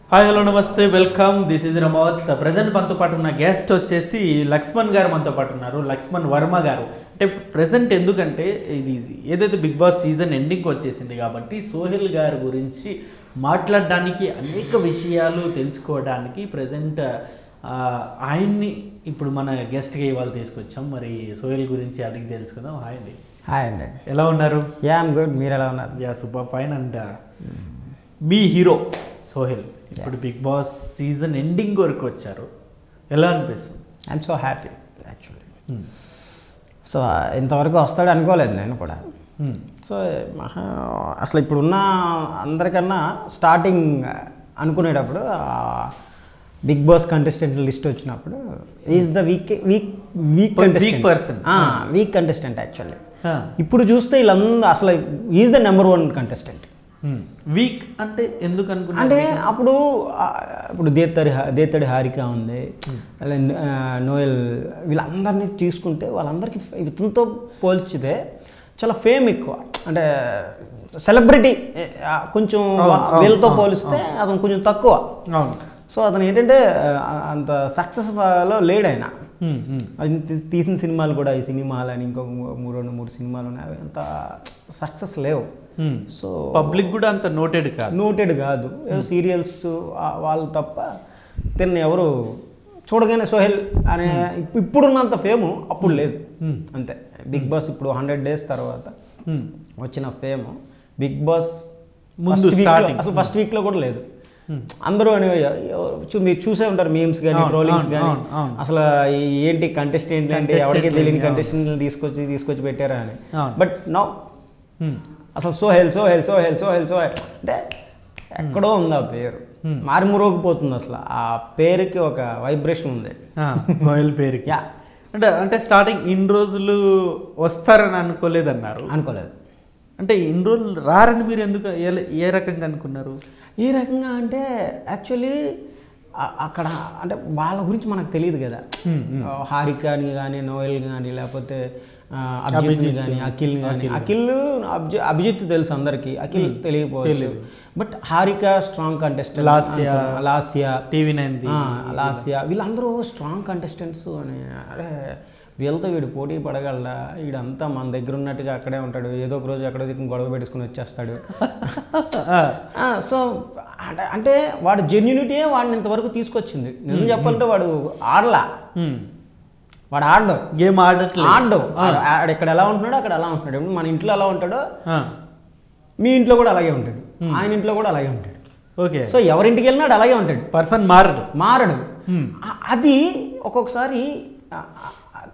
Hi hello నమస్తే welcome this is Ramavath present మనతో పాటు ఉన్న గెస్ట్ వచ్చేసి లక్ష్మణ్ గారు మనతో పాటు ఉన్నారు లక్ష్మణ్ వర్మ గారు అంటే ప్రజెంట్ ఎందుకంటే ఇది ఏదైతే బిగ్ బాస్ సీజన్ ఎండింగ్ వచ్చేసింది కాబట్టి సోహెల్ గారి గురించి మాట్లాడడానికి అనేక విషయాలు తెలుసుకోవడానికి ప్రజెంట్ ఆయన్ని ఇప్పుడు మన గెస్ట్గా ఇవాళ తీసుకొచ్చాం మరి సోహెల్ గురించి అడిగి తెలుసుకుందాం హాయ్ అండి హాయ్ అండి ఎలా ఉన్నారు యా ఐమ్ గుడ్ మీరు ఎలా ఉన్నారు యా సూపర్ ఫైన్ అండ్ మీ హీరో సోహెల్ ఇప్పుడు బిగ్ బాస్ సీజన్ ఎండింగ్ వరకు వచ్చారు ఎలా అనిపిస్తుంది I'm so happy actually so ఇంతవరకు వస్తాడు అనుకోలేదు నేను కూడా సో మహా అసలు ఇప్పుడున్న అందరికన్నా స్టార్టింగ్ అనుకునేటప్పుడు బిగ్ బాస్ కంటెస్టెంట్ లిస్ట్ వచ్చినప్పుడు is the weak weak weak Weak person. Weak contestant actually ఇప్పుడు చూస్తే వీళ్ళందరూ అసలు is the number one contestant weak అంటే ఎందుకు అనుకున్నారు అంటే అప్పుడు ఆ, ఇప్పుడు దేత్తడి హా- దేత్తడి హారిక ఉంది అలా ఆ, నోయల్ వీళ్ళందరినీ తీసుకుంటే వాళ్ళందరికీ ఇతనితో పోల్చితే చాలా ఫేమ్ ఎక్కువ అంటే సెలబ్రిటీ కొంచెం వా- అవును, వీళ్ళతో అవును, పోలిస్తే అతను కొంచెం తక్కువ అవును సో అతను ఏంటంటే ఆ, అంత సక్సెస్లో లేడు ఆయన Hmm, hmm. అది తీ- తీసిన సినిమాలు కూడా ఈ సినిమాలు అని ఇంకో మూ- మూడు రెండు మూడు సినిమాలు ఉన్నాయి అవి అంత సక్సెస్ లేవు Hmm. సో పబ్లిక్ కూడా అంత నోటెడ్ కాదు నోటెడ్ కాదు ఏదో సీరియల్స్ వాళ్ళు తప్ప తిన్న ఎవరు చూడగానే సోహెల్ అనే ఇప్పు- ఇప్పుడున్నంత ఫేము అప్పుడు లేదు అంతే బిగ్ బాస్ ఇప్పుడు హండ్రెడ్ డేస్ తర్వాత Hmm. వచ్చిన ఫేమ్ బిగ్ బాస్ ముందు first week లో- starting. అసలు ఫస్ట్ వీక్లో కూడా లేదు అందరూ అని చూ- మీరు చూసే ఉంటారు మీమ్స్ కానీ అవును, ట్రోలింగ్స్ అవును, కానీ అవును, అవును. అసలు ఈ- ఏంటి కంటెస్టెంట్ అంటే Contestant ఎవరికి తెలియని ఏంటి, అవును. కంటెస్టెంట్ తీసుకొచ్చి తీసుకొచ్చి పెట్టారా అని అవును. But now Hmm. అసలు సోహెల్ సోహెల్ సోహెల్ సోహెల్ సోహెల్ అంటే ఎక్కడో ఉంది ఆ పేరు మారుమురోగిపోతుంది అసలు ఆ పేరుకి ఒక వైబ్రేషన్ ఉంది Ah, సోహెల్ పేరుకి యా అంటే అంటే స్టార్టింగ్ ఇన్ని రోజులు వస్తారని అనుకోలేదన్నారు అనుకోలేదు అంటే ఇన్ని రోజులు రారని మీరు ఎందుకు ఏ- ఏ రకంగా అనుకున్నారు ఈ రకంగా అంటే యాక్చువల్లీ అక్కడ అంటే వాళ్ళ గురించి మనకు తెలియదు కదా ఆ, హారికాని కానీ నోయల్ కానీ లేకపోతే ఆ, అభిజిత్ కానీ అఖిల్ కానీ అఖిల్ అభిజి అభిజిత్ తెలుసు అందరికి అఖిల్ తెలియకపోవచ్చు but Harika strong contestant Lasya. Lasya TV nine ఆ, లాస్య వీళ్ళందరూ స్ట్రాంగ్ కంటెస్టెంట్స్ అని అరే వీళ్ళతో వీడు పోటీ పడగలడా వీడంతా మన దగ్గర ఉన్నట్టుగా అక్కడే ఉంటాడు ఏదో ఒక రోజు ఎక్కడో దిక్కు గొడవ పెట్టుకుని వచ్చేస్తాడు సో అంటే- అంటే వాడు జెన్యునిటీయే వాడిని ఇంతవరకు తీసుకొచ్చింది నిజం చెప్పాలంటే వాడు ఆడలా వాడు ఆడడు గేమ్ ఆడట్లేదు ఆడడు ఆడు ఆడు ఇక్కడ ఎలా ఉంటున్నాడో అక్కడ ఎలా ఉంటున్నాడు ఇప్పుడు మన ఇంట్లో ఎలా ఉంటాడో ఆ, మీ ఇంట్లో కూడా అలాగే ఉంటాడు ఆయన ఇంట్లో కూడా అలాగే ఉంటాడు ఓకే సో ఎవరింటికి వెళ్ళినాడు అలాగే ఉంటాడు పర్సన్ మారడు మారడు Hmm. ఆ- అది ఒక్కొక్కసారి ఆ, ఆ,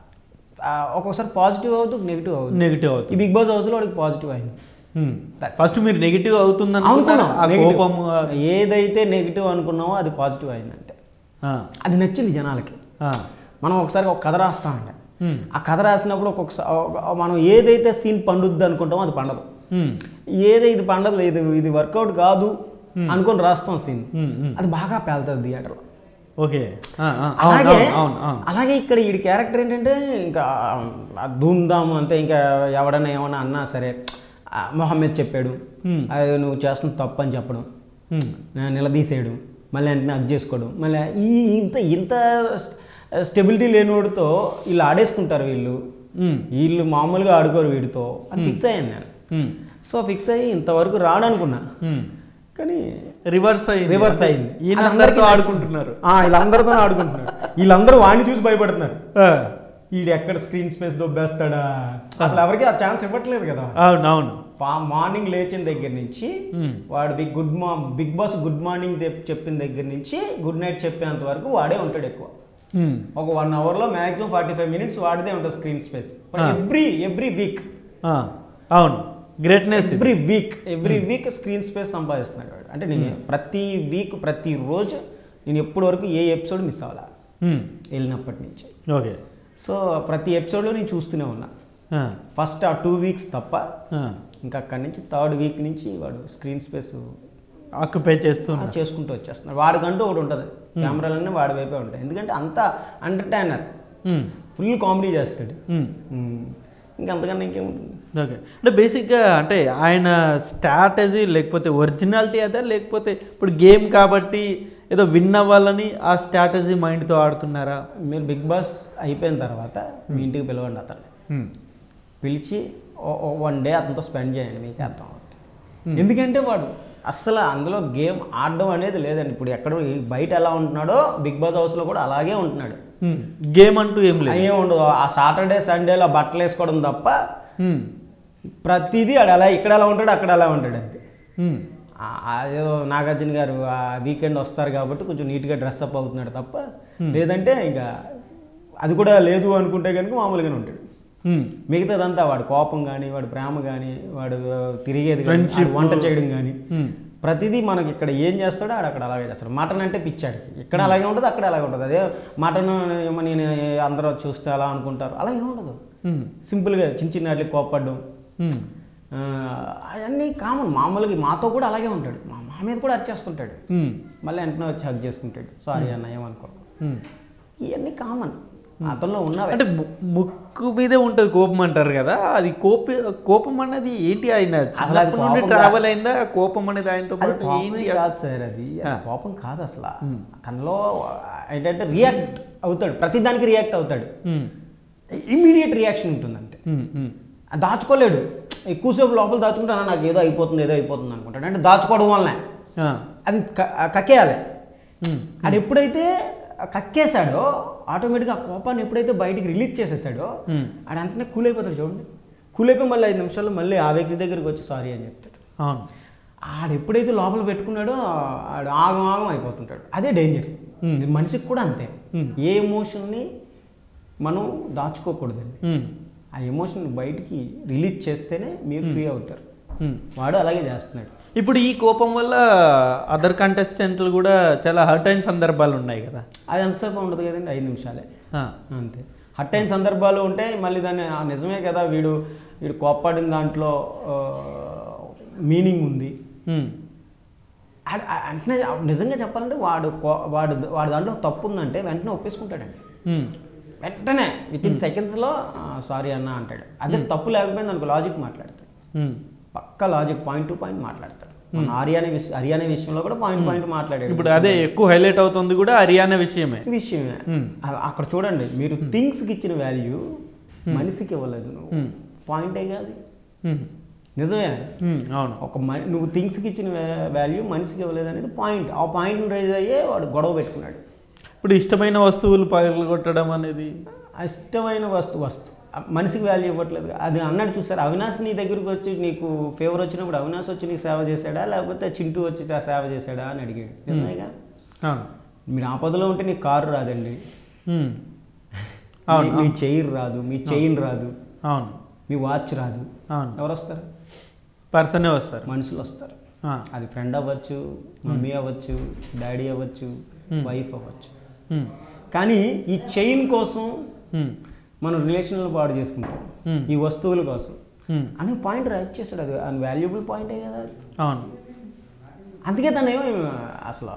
ఆ, ఒక్కొక్కసారి పాజిటివ్ అవుతుంది నెగిటివ్ అవుతుంది నెగిటివ్ ఈ అవుతుంది బిగ్ బాస్ హౌస్లో వాడికి పాజిటివ్ అయింది That's ఫస్ట్ మీరు నెగిటివ్ అవుతుంది అనుకున్నారా? అనుకున్నాం ఆ negative. కోపము ఆ- ఏదైతే నెగిటివ్ అనుకున్నామో అది పాజిటివ్ అయిందంటే ఆ, అది నచ్చింది జనాలకి ఆ, మనం ఒకసారి ఒక కథ రాస్తామండి Hmm. ఆ కథ రాసినప్పుడు ఒక్కొక్కసారి మనం ఏదైతే సీన్ పండుద్ది అనుకుంటామో అది పండదు ఉమ్, ఏదైతే ఇది పండదు ఇది ఇది వర్కౌట్ కాదు అనుకొని రాస్తాం సీన్ ఉమ్, ఉమ్. అది బాగా పేలుతుంది థియేటర్లో ఓకే ఆ, ఆ, అవును అలాగే అవును అవును అవును అలాగే ఇక్కడ ఈ క్యారెక్టర్ ఏంటంటే ఇంకా ఆ ధూమ్ధామ్ అంతే ఇంకా ఎవడన్నా ఏమన్నా అన్నా సరే ఆ మొహమ్మద్ చెప్పాడు Hmm. అది నువ్వు చేస్తున్న తప్పు అని చెప్పడం ఉమ్, నా నిలదీసేయడం మళ్ళీ వెంటనే అగ్ చేసుకోవడం మళ్ళీ ఈ ఇంత ఇంత స్టెబిలిటీ లేనివాడితో వీళ్ళు ఆడేసుకుంటారు వీళ్ళు ఉమ్, వీళ్ళు మామూలుగా ఆడుకోరు వీడితో అని ఫిక్స్ అయ్యాను నేను ఉమ్, సో ఫిక్స్ అయ్యి ఇంతవరకు రాడనుకున్నా ఉమ్. కానీ రివర్స్ అయింది రివర్స్ అయింది ఈయన అది అందరితో అందరికీ ఆడుకుంటున్నారు ఆ, వీళ్ళందరితో ఆడుకుంటున్నారు వీళ్ళందరూ వాడిని చూసి భయపడుతున్నారు ఆ, వీడు ఎక్కడ స్క్రీన్ స్పేస్ దొబ్బేస్తాడా అసలు ఎవరికి ఆ ఛాన్స్ ఇవ్వట్లేదు కదా అవును అవును పా- మార్నింగ్ లేచిన దగ్గర నుంచి ఉమ్, వాడు బిగ్ గుడ్ మా బిగ్ బాస్ గుడ్ మార్నింగ్ తెప్- చెప్పిన దగ్గర నుంచి గుడ్ నైట్ చెప్పేంత వరకు వాడే ఉంటాడు ఎక్కువ ఉమ్, ఒక వన్ అవర్లో మ్యాక్సిమం ఫార్టీ ఫైవ్ మినిట్స్ వాడిదే ఉంటుంది screen space every every week ఆ, అవును గ్రేట్నెస్ ఇది. Every week every week screen space సంపాదిస్తున్నాడు వాడు అంటే నేను ప్రతి వీక్ ప్రతి రోజు నేను ఎప్పటి వరకు ఏ ఎపిసోడ్ మిస్ అవ్వాలా ఉమ్, వెళ్ళినప్పటి నుంచి ఓకే సో ప్రతి ఎపిసోడ్లో నేను చూస్తూనే ఉన్నా ఆ, ఫస్ట్ ఆ టూ వీక్స్ తప్ప ఆ, ఇంకా అక్కడి నుంచి థర్డ్ వీక్ నుంచి వాడు స్క్రీన్ స్పేస్ ఆక్యుపై చేస్తున్నా చేసుకుంటూ వచ్చేస్తున్నాడు వాడికంటూ ఒకటి ఉంటుంది కెమెరాలన్నీ వాడి వైపే ఉంటాయి ఎందుకంటే అంత ఎంటర్టైనర్ ఉమ్, ఫుల్ కామెడీ చేస్తాడు ఉమ్. ఉమ్. ఇంకా అంతకన్నా ఇంకేముంటుంది ఓకే అంటే బేసిక్గా అంటే ఆయన స్ట్రాటజీ లేకపోతే ఒరిజినాలిటీ అదా లేకపోతే ఇప్పుడు గేమ్ కాబట్టి ఏదో విన్ అవ్వాలని ఆ స్ట్రాటజీ మైండ్తో ఆడుతున్నారా మీరు బిగ్ బాస్ అయిపోయిన తర్వాత మీ ఇంటికి పిలవండి అతన్ని పిలిచి వన్ డే అతనితో స్పెండ్ చేయండి మీకు అర్థం అవుతుంది ఎందుకంటే వాడు అస్సలు అందులో గేమ్ ఆడడం అనేది లేదండి ఇప్పుడు ఎక్కడ బయట ఎలా ఉంటున్నాడో బిగ్ బాస్ హౌస్లో కూడా అలాగే ఉంటున్నాడు గేమ్ అంటూ ఏం లేదు ఏం ఉండదు ఆ సాటర్డే సండేలో బట్టలు వేసుకోవడం తప్ప ఉమ్. ప్రతిదీ ఆడు అలా ఇక్కడ ఎలా ఉంటాడు అక్కడ అలా ఉంటాడు అంతే ఉమ్. ఆ- ఆ ఏదో నాగార్జున గారు ఆ వీకెండ్ వస్తారు కాబట్టి కొంచెం నీట్గా డ్రెస్అప్ అవుతున్నాడు తప్ప లేదంటే ఇంకా అది కూడా లేదు అనుకుంటే కనుక మామూలుగానే ఉంటాడు ఉమ్. మిగతాదంతా వాడు కోపం కానీ వాడు ప్రేమ కానీ వాడు తిరిగేది కానీ, Friendship. వాడు వంట చేయడం కానీ ఉమ్. ప్రతిదీ మనకి ఇక్కడ ఏం చేస్తాడో ఆడ అక్కడ అలాగే చేస్తాడు మటన్ అంటే పిచ్చాడు ఇక్కడ అలాగే ఉంటుంది అక్కడ అలాగే ఉంటుంది అదే మటన్ ఏమో నేను అందరూ చూస్తే అలా అనుకుంటారు అలా ఏమి ఉండదు ఉమ్. సింపుల్గా చిన్న చిన్న వాటికి కోపడడం ఉమ్. ఆ, అవన్నీ కామన్ మామూలుగా మాతో కూడా అలాగే ఉంటాడు మా మా మీద కూడా అరిచేస్తుంటాడు ఉమ్. మళ్ళీ వెంటనే వచ్చి హక్ చేసుకుంటాడు సారీ అన్న ఏమనుకో ఉమ్. ఇవన్నీ కామన్ అతనిలో ఉన్నవే అంటే ము- ముక్కు మీదే ఉంటుంది కోపం అంటారు కదా అది కోప కోపం అనేది ఏంటి ఆయన చిన్నప్పటి నుండి కోపం ట్రావెల్ అయిందా ఆ కోపం అనేది ఆయనతో అది పాటు కోపమే ఏంటి కాదు సార్ అది అది ఆ. కోపం కాదు అసలు తనలో ఏంటంటే రియాక్ట్ అవుతాడు ప్రతి దానికి రియాక్ట్ అవుతాడు ఉమ్. ఇమీడియట్ రియాక్షన్ ఉంటుంది అంతే ఉమ్. ఉమ్. అది దాచుకోలేడు ఎక్కువసేపు లోపల దాచుకుంటాను నాకు ఏదో అయిపోతుంది ఏదో అయిపోతుంది అనుకుంటాడు అంటే దాచుకోవడం వల్లనే ఆ. అది క- కక్కేయాలి ఉమ్. అది ఎప్పుడైతే కక్కేశాడో ఆటోమేటిక్గా ఆ కోపాన్ని ఎప్పుడైతే బయటికి రిలీజ్ చేసేసాడో ఉమ్. ఆడ వెంటనే కూల్ అయిపోతాడు చూడండి కూల్ అయిపోయి మళ్ళీ ఐదు నిమిషాల్లో మళ్ళీ ఆ వ్యక్తి దగ్గరికి వచ్చి సారీ అని చెప్తాడు అవును ఆడ ఎప్పుడైతే లోపల పెట్టుకున్నాడో ఆడు ఆగం ఆగం అయిపోతుంటాడు అదే డేంజర్ Hmm. మనిషికి కూడా అంతే Hmm. ఏ ఎమోషన్ని మనం దాచుకోకూడదండి ఉమ్. ఆ ఎమోషన్ బయటికి రిలీజ్ చేస్తేనే మీరు ఫ్రీ అవుతారు ఉమ్. వాడు అలాగే చేస్తున్నాడు ఇప్పుడు ఈ కోపం వల్ల అదర్ కంటెస్టెంట్లు కూడా చాలా హర్ట్ అయిన సందర్భాలు ఉన్నాయి కదా అది ఎంతసేపు ఉండదు కదండి ఐదు నిమిషాలే ఆ. అంతే హట్ అయిన సందర్భాలు ఉంటే మళ్ళీ దాన్ని "ఆ, నిజమే కదా వీడు వీడు కోప్పడిన దాంట్లో మీనింగ్ ఉంది ఉమ్. ఆ- ఆ- వెంటనే నిజంగా చెప్పాలంటే వాడు కో- వాడు వాడి దాంట్లో తప్పు ఉందంటే వెంటనే ఒప్పేసుకుంటాడండి ఉమ్. వెంటనే విత్ ఇన్ సెకండ్స్లో సారీ అన్న అంటాడు అదే తప్పు లేకపోయింది అనుకో లాజిక్ మాట్లాడతాడు ఉమ్. పక్క లాజిక్ పాయింట్ టు పాయింట్ మాట్లాడతాడు మన హర్యానా విషయం హర్యానా విషయంలో కూడా పాయింట్ పాయింట్ మాట్లాడాడు ఇప్పుడు అదే ఎక్కువ హైలైట్ అవుతుంది కూడా హర్యానా విషయమే ఈ విషయమే Hmm. అ- అక్కడ చూడండి మీరు థింగ్స్కి ఇచ్చిన వాల్యూ మనిషికి ఇవ్వలేదు నువ్వు Hmm. పాయింటే కాదు ఉమ్. నిజమే ఉమ్. అవును ఒక మ- నువ్వు థింగ్స్కి ఇచ్చిన వాల్యూ మనిషికి ఇవ్వలేదు అనేది పాయింట్ ఆ పాయింట్ రైజ్ అయ్యే వాడు గొడవ పెట్టుకున్నాడు ఇప్పుడు ఇష్టమైన వస్తువులు పగలగొట్టడం అనేది ఆ ఇష్టమైన వస్తు వస్తు ఆ మనిషికి వాల్యూ ఇవ్వట్లేదు అది అన్నాడు చూసారు అవినాష్ నీ దగ్గరికి వచ్చి నీకు ఫేవర్ వచ్చినప్పుడు అవినాష్ వచ్చి నీకు సేవ చేశాడా లేకపోతే చింటూ వచ్చి చా- సేవ చేశాడా అని అడిగాడు నిజమేగా అవును మీరు ఆపదలో ఉంటే నీకు కారు రాదండి ఉమ్. అవును మీ- మీ చైర్ రాదు మీ చైన్ రాదు అవును మీ వాచ్ రాదు అవును ఎవరు వస్తారు పర్సనే వస్తారు మనుషులు వస్తారు ఆ. అది ఫ్రెండ్ అవ్వచ్చు మమ్మీ అవ్వచ్చు డాడీ అవ్వచ్చు వైఫ్ అవ్వచ్చు ఉమ్. కానీ ఈ చైన్ కోసం ఉమ్. మనం రిలేషన్లు పాడు చేసుకుంటాం Hmm. ఈ వస్తువుల కోసం ఉమ్. అనే పాయింట్ రైట్ చేశాడు అది అది వాల్యుబుల్ పాయింటే కదా అది అవును అందుకే తను ఏమో అసలు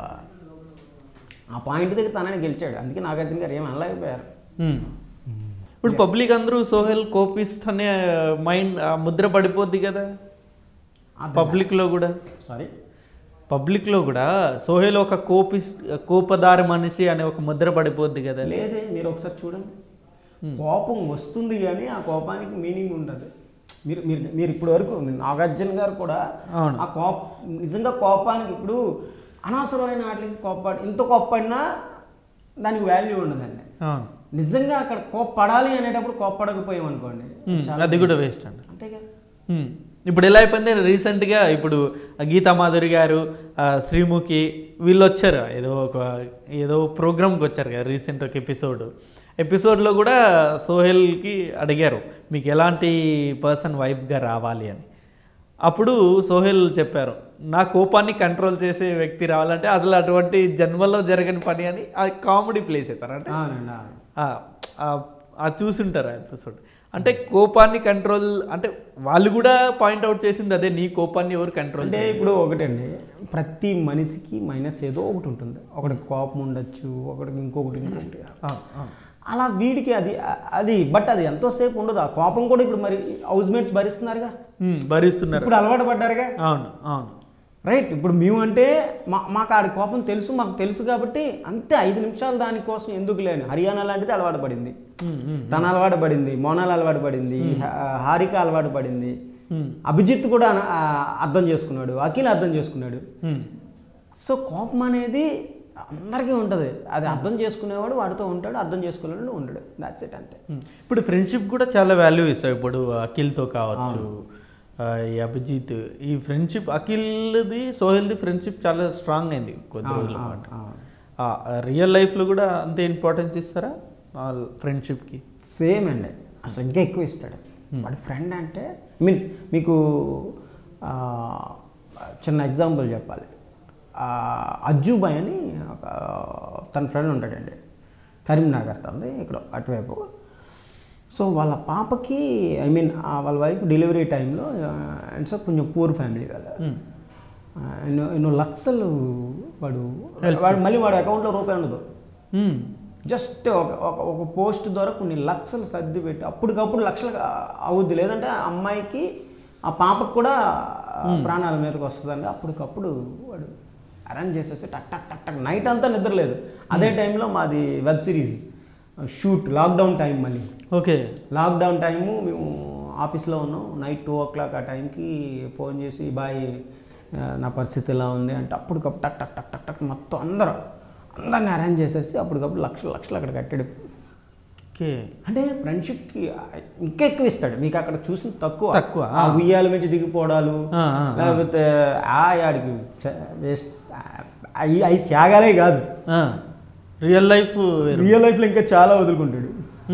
ఆ పాయింట్ దగ్గర తనని గెలిచాడు అందుకే నాగార్జున గారు ఏమి అనలేకపోయారు ఉమ్. ఇప్పుడు పబ్లిక్ అందరూ సోహెల్ కోపిస్ట్ అనే మైండ్ ఆ ముద్ర పడిపోద్ది కదా పబ్లిక్లో కూడా సారీ పబ్లిక్లో కూడా సోహెల్ ఒక కోపిస్ట్ కోపదారి మనిషి అనే ఒక ముద్ర పడిపోద్ది కదా లేదే మీరు ఒకసారి చూడండి కోపం వస్తుంది కానీ ఆ కోపానికి మీనింగ్ ఉండదు మీరు మీరు మీరు ఇప్పటి వరకు నాగార్జున గారు కూడా అవును. ఆ కోప నిజంగా కోపానికి ఇప్పుడు అనవసరమైన వాటికి కోపాడు ఇంత కోప్పడినా దానికి వాల్యూ ఉండదండి అవును నిజంగా అక్కడ కోప్పడాలి అనేటప్పుడు కోప్పడకపోయాం అనుకోండి ఉమ్. అది కూడా వేస్ట్ అండి అంతేగా ఉమ్. ఇప్పుడు ఎలా అయిపోయింది రీసెంట్గా ఇప్పుడు గీతా మాధురి గారు ఆ, శ్రీముఖి వీళ్ళు వచ్చారు ఏదో ఒక ఏదో ప్రోగ్రామ్కి వచ్చారు కదా రీసెంట్ ఒక ఎపిసోడ్ ఎపిసోడ్లో కూడా సోహెల్కి అడిగారు మీకు ఎలాంటి పర్సన్ వైఫ్గా రావాలి అని అప్పుడు సోహెల్ చెప్పారు నా కోపాన్ని కంట్రోల్ చేసే వ్యక్తి రావాలంటే అసలు అటువంటి జన్మలో జరగని పని అని ఆ కామెడీ ప్లే చేశారు అంటే అవునండి అవును. ఆ- ఆ- ఆ చూసుంటారు ఆ ఎపిసోడ్ అంటే కోపాన్ని కంట్రోల్ అంటే వాళ్ళు కూడా పాయింట్అవుట్ చేసింది అదే నీ కోపాన్ని ఎవరు కంట్రోల్ అంటే ఇప్పుడు ఒకటండి ప్రతి మనిషికి మైనస్ ఏదో ఒకటి ఉంటుంది ఒకటికి కోపం ఉండొచ్చు ఒకటికి ఇంకొకటి ఇంకొకటి అలా వీడికి అది అది బట్ అది ఎంతోసేపు ఉండదు ఆ కోపం కూడా ఇప్పుడు మరి హౌస్ మేట్స్ భరిస్తున్నారుగా ఉమ్, భరిస్తున్నారు ఇప్పుడు అలవాటు పడ్డారుగా అవును అవును రైట్ ఇప్పుడు మేము అంటే మా మాకు ఆడి కోపం తెలుసు మాకు తెలుసు కాబట్టి అంతే ఐదు నిమిషాలు దానికోసం ఎందుకు లేని హర్యానా లాంటిది అలవాటు పడింది ఉమ్, ఉమ్, తన అలవాటు పడింది మోనాల్ అలవాటు పడింది హా- హారిక అలవాటు పడింది ఉమ్, అభిజిత్ కూడా ఆ, అర్థం చేసుకున్నాడు అఖిల్ అర్థం చేసుకున్నాడు ఉమ్. సో కోపం అనేది అందరికీ ఉంటుంది అది అర్థం చేసుకునేవాడు వాడితో ఉంటాడు అర్థం చేసుకునేవాడు ఉండడు దాట్స్ ఇట్ అంతే ఉమ్. ఇప్పుడు ఫ్రెండ్షిప్ కూడా చాలా వాల్యూ ఇస్తాయి ఇప్పుడు అఖిల్తో కావచ్చు ఆ, ఈ అభిజిత్ ఈ ఫ్రెండ్షిప్ అఖిల్ది సోహెల్ది ఫ్రెండ్షిప్ చాలా స్ట్రాంగ్ అయింది కొద్ది రోజుల పాటు రియల్ లైఫ్లో కూడా అంతే ఇంపార్టెన్స్ ఇస్తారా ఫ్రెండ్షిప్కి సేమ్ అండి అసలు ఇంకా ఎక్కువ ఇస్తాడు వాడి ఫ్రెండ్ అంటే ఐ మీన్ మీకు ఆ, చిన్న ఎగ్జాంపుల్ చెప్పాలి ఆ, అజ్జుబాయ్ అని ఒక తన ఫ్రెండ్ ఉంటాడండి కరీంనగర్ తంది ఇక్కడ అటువైపు సో వాళ్ళ పాపకి ఐ మీన్ వాళ్ళ వైఫ్ డెలివరీ టైంలో అండ్ సో కొంచెం పూర్ ఫ్యామిలీ కదా ఉమ్, ఆ, ఎన్నో ఎన్నో లక్షలు వాడు వాడు మళ్ళీ వాడు అకౌంట్లో రూపాయి ఉండదు ఉమ్, జస్ట్ ఒక ఒక ఒక పోస్ట్ ద్వారా కొన్ని లక్షలు సర్ది పెట్టి అప్పటికప్పుడు లక్షలు అవుద్ది లేదంటే ఆ అమ్మాయికి ఆ పాపకు కూడా ప్రాణాల మీదకి వస్తుందండి అప్పటికప్పుడు వాడు అరేంజ్ చేసేసి టక్ టక్ టక్ టక్ నైట్ అంతా నిద్ర లేదు అదే టైంలో మాది web series shoot lockdown time మళ్ళీ ఓకే లాక్డౌన్ టైము మేము ఆఫీస్లో ఉన్నాం నైట్ టూ ఓ క్లాక్ ఆ టైంకి ఫోన్ చేసి బాయ్ ఆ, నా పరిస్థితి ఎలా ఉంది అంటే అప్పటికప్పుడు టక్ టక్ టక్ టక్ టక్ మొత్తం అందరూ అందరిని అరేంజ్ చేసేసి అప్పటికప్పుడు లక్షలు లక్షలు అక్కడ కట్టాడు ఓకే అంటే ఫ్రెండ్షిప్కి ఇంకా ఎక్కువ ఇస్తాడు మీకు అక్కడ చూసిన తక్కువ తక్కువ, ఆ ఉయ్యాల నుంచి దిగిపోవడాలు ఆ, ఆ, ఆ. లేకపోతే ఆ ఆడికి చ- వేస్ట్ అవి అవి త్యాగాలే కాదు రియల్ లైఫ్ రియల్ లైఫ్లో ఇంకా చాలా వదులుకుంటాడు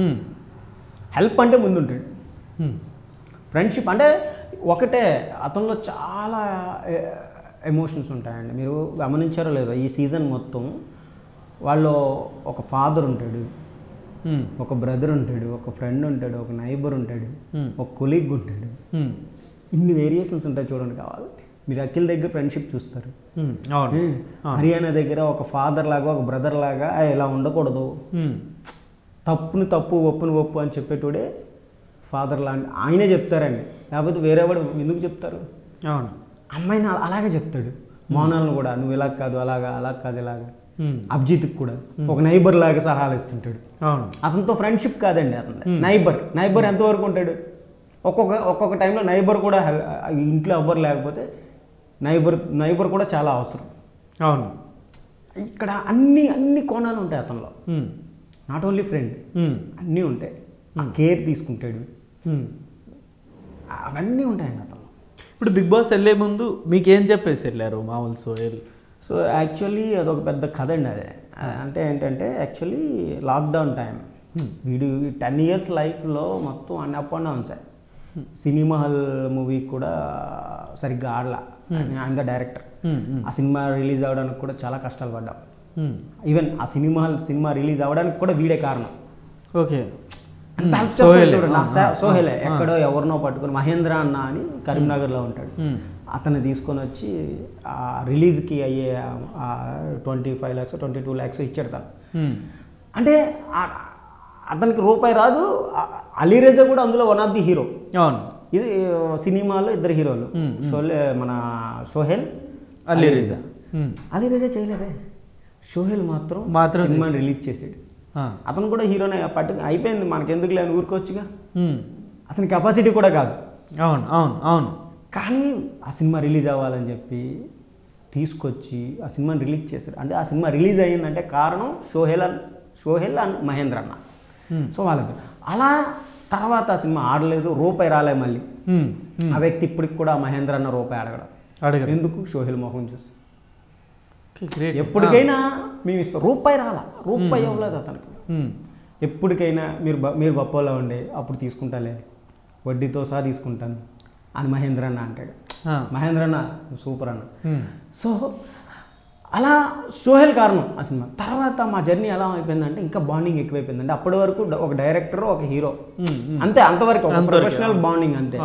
హెల్ప్ అంటే ముందుంటాడు ఫ్రెండ్షిప్ అంటే ఒకటే అతనిలో చాలా ఎమోషన్స్ ఉంటాయండి మీరు గమనించారో లేదో ఈ సీజన్ మొత్తం వాళ్ళు ఒక ఫాదర్ ఉంటాడు ఒక బ్రదర్ ఉంటాడు ఒక ఫ్రెండ్ ఉంటాడు ఒక నైబర్ ఉంటాడు Hmm. ఒక కొలీగ్ ఉంటాడు ఇన్ని వేరియేషన్స్ ఉంటాయి చూడండి కావాలి మీరు అఖిల్ దగ్గర ఫ్రెండ్షిప్ చూస్తారు అవును హర్యానా దగ్గర ఒక ఫాదర్ లాగా ఒక బ్రదర్ లాగా "ఆ, ఇలా ఉండకూడదు ఉమ్, తప్పుని తప్పు ఒప్పుని ఒప్పు అని చెప్పేటోడే ఫాదర్ లాంటి ఆయనే చెప్తారండి లేకపోతే వేరే వాడు ఎందుకు చెప్తారు అవును అమ్మాయిని అలా- అలాగే చెప్తాడు మోనాలను కూడా నువ్వు ఇలా కాదు అలాగా అలా కాదు ఇలాగా ఉమ్, అభిజిత్కి కూడా ఒక నైబర్ లాగా సలహాలు ఇస్తుంటాడు అవును అతనితో ఫ్రెండ్షిప్ కాదండి అతను నైబర్ నైబర్ ఎంతవరకు ఉంటాడు ఒక్కొక్క ఒక్కొక్క టైంలో నైబర్ కూడా హెల్- ఇంట్లో ఎవ్వరు లేకపోతే నైబర్ నైబర్ కూడా చాలా అవసరం అవును ఇక్కడ అన్ని అన్ని కోణాలు ఉంటాయి అతనిలో ఉమ్, నాట్ ఓన్లీ ఫ్రెండ్ ఉమ్, అన్నీ ఉంటాయి ఆ కేర్ తీసుకుంటాడు ఉమ్. అవన్నీ ఉంటాయండి అతను ఇప్పుడు బిగ్ బాస్ వెళ్ళే ముందు మీకేం చెప్పేసి వెళ్ళారు మామూలు సోహెల్ సో యాక్చువల్లీ అదొక పెద్ద కథ అండి అదే అంటే ఏంటంటే యాక్చువల్లీ లాక్డౌన్ టైం వీడు టెన్ ఇయర్స్ లైఫ్లో మొత్తం అన్ని up and downs cinema hall movie కూడా సరిగ్గా ఆడలా ఆయన డైరెక్టర్ ఉమ్, ఉమ్, ఆ సినిమా రిలీజ్ అవ్వడానికి కూడా చాలా కష్టాలు పడ్డాం ఉమ్. ఈవెన్ ఆ సినిమా హాల్ సినిమా రిలీజ్ అవ్వడానికి కూడా వీడే కారణం ఓకే అంత help సోహెలే. చేస్తాడు చూడండి. నా ఆ, సా- ఆ, సోహెలే ఆ. ఎక్కడో ఎవరినో పట్టుకుని మహేంద్ర అన్న అని కరీంనగర్లో ఉంటాడు ఉమ్, అతన్ని తీసుకొని వచ్చి ఆ రిలీజ్కి అయ్యే twenty five lakhs twenty two lakhs ఇచ్చాడు తను ఉమ్, అంటే ఆ- అతనికి రూపాయి రాదు ఆ- అలీరేజా కూడా అందులో వన్ ఆఫ్ ది హీరో అవును ఇది సినిమాలో ఇద్దరు హీరోలు మ్మ్, షోలే మన సోహెల్ అల్లీ రిజా ఉమ్, అలీరేజా చేయలేదే సోహెల్ మాత్రం మాత్రం సినిమాని రిలీజ్ చేసాడు ఆ, అతను కూడా హీరోనే పట్టు అయిపోయింది మనకెందుకు లేని ఊరుకోవచ్చుగా ఉమ్, అతని కెపాసిటీ కూడా కాదు అవును అవును అవును కానీ ఆ సినిమా రిలీజ్ అవ్వాలని చెప్పి తీసుకొచ్చి ఆ సినిమాని రిలీజ్ చేశాడు అంటే ఆ సినిమా రిలీజ్ అయ్యిందంటే కారణం షోహెల్ అన్ షోహెల్ అండ్ మహేంద్ర అన్న Hmm. సో వాళ్ళకి అలా తర్వాత ఆ సినిమా ఆడలేదు రూపాయి రాలే మళ్ళీ ఉమ్, ఉమ్. ఆ వ్యక్తి ఇప్పటికి కూడా ఆ మహేంద్ర అన్న రూపాయి అడగడం అడగండి ఎందుకు షోహెల్ మొహం చూసి ఓకే, గ్రేట్ ఎప్పటికైనా మేము ఇస్తాం రూపాయి రాలా రూపాయి ఇవ్వలేదు అతనికి ఉమ్, ఎప్పటికైనా మీరు బ- మీరు గొప్పలో ఉండే అప్పుడు తీసుకుంటాలే వడ్డీతో సహా తీసుకుంటాను అని మహేంద్ర అన్న అంటాడు ఆ, మహేంద్ర అన్న నువ్వు సూపర్ అన్న ఉమ్, సో అలా సోహెల్ కారణం ఆ సినిమా తర్వాత మా జర్నీ ఎలా అయిపోయిందంటే ఇంకా బాండింగ్ ఎక్కువైపోయిందంటే అప్పటి వరకు డ- ఒక డైరెక్టర్ ఒక హీరో ఉమ్, ఉమ్. అంతే అంతవరకు ఒక అంతవరకు, ప్రొఫెషనల్ బాండింగ్ అంతే ఆ.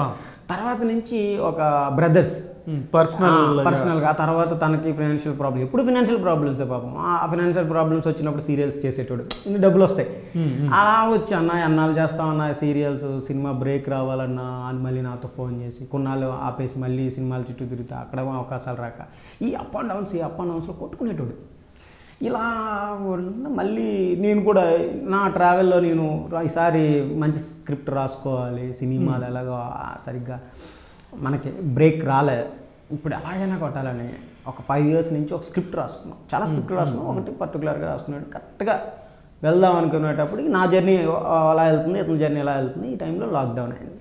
తర్వాత నుంచి ఒక బ్రదర్స్ పర్సనల్ పర్సనల్గా ఆ తర్వాత తనకి ఫైనాన్షియల్ ప్రాబ్లం ఎప్పుడు ఫైనాన్షియల్ ప్రాబ్లమ్స్ పాపం ఆ ఫైనాన్షియల్ ప్రాబ్లమ్స్ వచ్చినప్పుడు సీరియల్స్ చేసేటోడు ఇన్ని డబ్బులు వస్తాయి అలా వచ్చి అన్న అన్నాలు చేస్తామన్నా సీరియల్స్ సినిమా బ్రేక్ రావాలన్నా అని మళ్ళీ నాతో ఫోన్ చేసి కొన్నాళ్ళు ఆపేసి మళ్ళీ సినిమాల చుట్టూ తిరుగుతా అక్కడ అవకాశాలు రాక ఈ అప్ అండ్ డౌన్స్ ఈ అప్ అండ్ డౌన్స్లో కొట్టుకునేటోడు ఇలా ఉన్న మళ్ళీ నేను కూడా నా ట్రావెల్లో నేను ఈసారి మంచి స్క్రిప్ట్ రాసుకోవాలి సినిమాలు ఎలాగో ఆ సరిగ్గా మనకి బ్రేక్ రాలే ఇప్పుడు ఎలాగైనా కొట్టాలని ఒక ఫైవ్ ఇయర్స్ నుంచి ఒక స్క్రిప్ట్ రాసుకున్నాం చాలా స్క్రిప్ట్ రాసుకున్నాం ఒకటి పర్టికులర్గా రాసుకున్నాడు కరెక్ట్గా వెళ్దాం అనుకునేటప్పటికి నా జర్నీ అలా వెళ్తుంది ఇతని జర్నీ ఎలా వెళ్తుంది ఈ టైంలో లాక్డౌన్ అయింది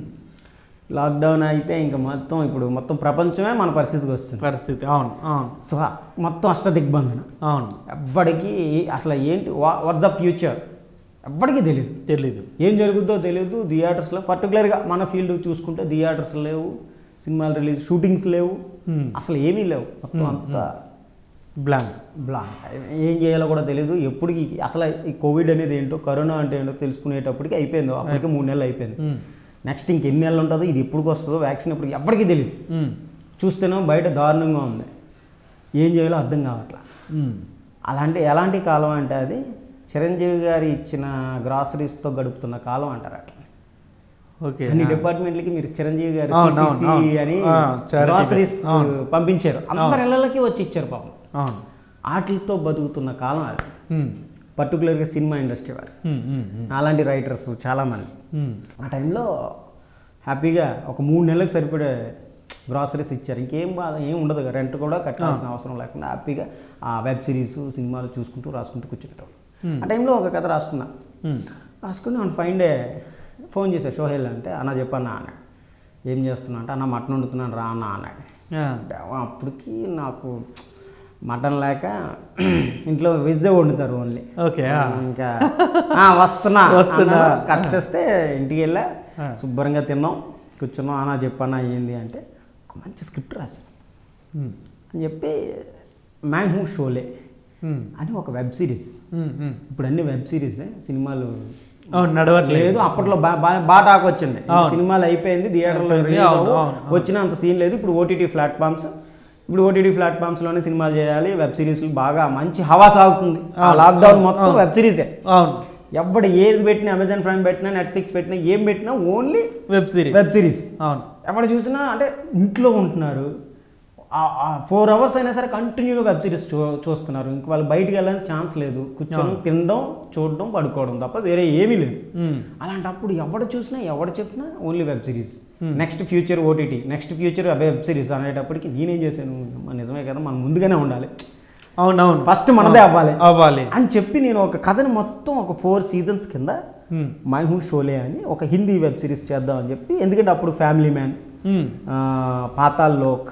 లాక్డౌన్ అయితే ఇంకా మొత్తం ఇప్పుడు మొత్తం ప్రపంచమే మన పరిస్థితికి వస్తుంది పరిస్థితి అవును అవును సో మొత్తం అష్ట దిగ్బంధన అవును ఎవ్వడికి అసలు ఏంటి వాట్స్ ద ఫ్యూచర్ ఎవ్వడికి తెలియదు తెలీదు ఏం జరుగుతుందో తెలియదు థియేటర్స్లో పర్టికులర్గా మన ఫీల్డ్ చూసుకుంటే థియేటర్స్ లేవు సినిమాలు రిలీజ్ షూటింగ్స్ లేవు Hmm. అసలు ఏమీ లేవు మొత్తం అంతా బ్లాంక్ బ్లాంక్ ఏం చేయాలో కూడా తెలియదు ఎప్పటికి అసలు ఈ కోవిడ్ అనేది ఏంటో కరోనా అంటే ఏంటో తెలుసుకునేటప్పటికి అయిపోయింది అప్పటికి మూడు నెలలు అయిపోయింది నెక్స్ట్ ఇంకెన్ని నెలలు ఉంటుందో ఇది ఎప్పటికి వస్తుందో వ్యాక్సిన్ ఎప్పటికి ఎప్పటికీ తెలియదు చూస్తేనే బయట దారుణంగా ఉంది ఏం చేయాలో అర్థం కావట్లా అలాంటి ఎలాంటి కాలం అంటే అది చిరంజీవి గారు ఇచ్చిన గ్రాసరీస్తో గడుపుతున్న కాలం అంటారు అట్లా ఓకే అన్ని డిపార్ట్మెంట్లకి మీరు చిరంజీవి గారు అవును, అవును, CCC అవును. అని ఆ, charity గ్రాసరీస్ bag. అవును. పంపించారు అందరి ఇళ్ళకి వచ్చి ఇచ్చారు పాపం అవును వాటితో బతుకుతున్న కాలం అది పర్టికులర్గా సినిమా ఇండస్ట్రీ వాళ్ళు అలాంటి రైటర్స్ చాలామంది ఆ టైంలో హ్యాపీగా ఒక మూడు నెలలకు సరిపడే గ్రాసరీస్ ఇచ్చారు ఇంకేం బాధ ఏం ఉండదు కదా రెంట్ కూడా కట్టాల్సిన అవసరం లేకుండా హ్యాపీగా ఆ వెబ్ సిరీస్ సినిమాలు చూసుకుంటూ రాసుకుంటూ కూర్చునేటోళ్ళు ఆ టైంలో ఒక కథ రాసుకున్నా రాసుకుని వన్ ఫైన్ డే ఫోన్ చేశా షోహెల్ అంటే అన్న చెప్పన్నా అన్న ఏం చేస్తున్నా అంటే అన్న మటన్ వండుతున్నాను రా అన్న అన్నాడు అంటే అప్పటికి నాకు మటన్ లేక ఇంట్లో వెజ్ వండుతారు ఓన్లీ ఓకే ఇంకా "ఆ, వస్తున్నా వస్తున్నా. అన్నాడు. కట్ చేస్తే ఇంటికి వెళ్ళా శుభ్రంగా తిన్నాం కూర్చున్నాం అన్నా చెప్పన్నా ఏంది అంటే ఒక మంచి స్క్రిప్ట్ రాశాను అని చెప్పి మ్యాన్ హూ షోలే అని ఒక వెబ్ సిరీస్ ఇప్పుడు అన్ని వెబ్ సిరీస్ సినిమాలు అవును నడవట్లేదు లేదు అప్పట్లో బా- బా- బాగా టాక్ వచ్చింది ఈ అవును. సినిమాలు అయిపోయింది థియేటర్లో అయిపోయింది, రిలీజ్ అవును, అవ్వవు. అవును, అవును. వచ్చిన అంత సీన్ లేదు ఇప్పుడు ఓటీటీ ప్లాట్ఫామ్స్ ఇప్పుడు ఓటీటీ ప్లాట్ఫామ్స్లోనే సినిమాలు చేయాలి వెబ్ సిరీస్లు బాగా మంచి హవా సాగుతుంది ఆ అవును, లాక్డౌన్ అవును, మొత్తం అవును. వెబ్ సిరీసే అవును ఎవడు ఏది పెట్టినా అమెజాన్ ప్రైమ్ పెట్టినా నెట్ఫ్లిక్స్ పెట్టినా ఏం పెట్టినా only web series web series అవును ఎవడు చూసినా అంటే ఇంట్లో ఉంటున్నారు ఫోర్ అవర్స్ అయినా సరే కంటిన్యూగా వెబ్ సిరీస్ చూ చూస్తున్నారు ఇంక వాళ్ళు బయటికి వెళ్ళడానికి ఛాన్స్ లేదు కూర్చొని తినడం చూడడం పడుకోవడం తప్ప వేరే ఏమీ లేదు మ్మ్. అలాంటప్పుడు ఎవడు చూసినా ఎవడు చెప్పినా only web series next future OTT next future web series అనేటప్పటికి నేనేం చేశాను అమ్మ, నిజమే కదా మనం ముందుగానే ఉండాలి అవునవును ఫస్ట్ మనదే అవ్వాలి అవ్వాలి అని చెప్పి నేను ఒక కథని మొత్తం ఒక ఫోర్ సీజన్స్ కింద మ్మ్. మై హూ షోలే అని ఒక హిందీ వెబ్ సిరీస్ చేద్దాం అని చెప్పి ఎందుకంటే అప్పుడు ఫ్యామిలీ మ్యాన్ మ్మ్. పాతాల్ లోక్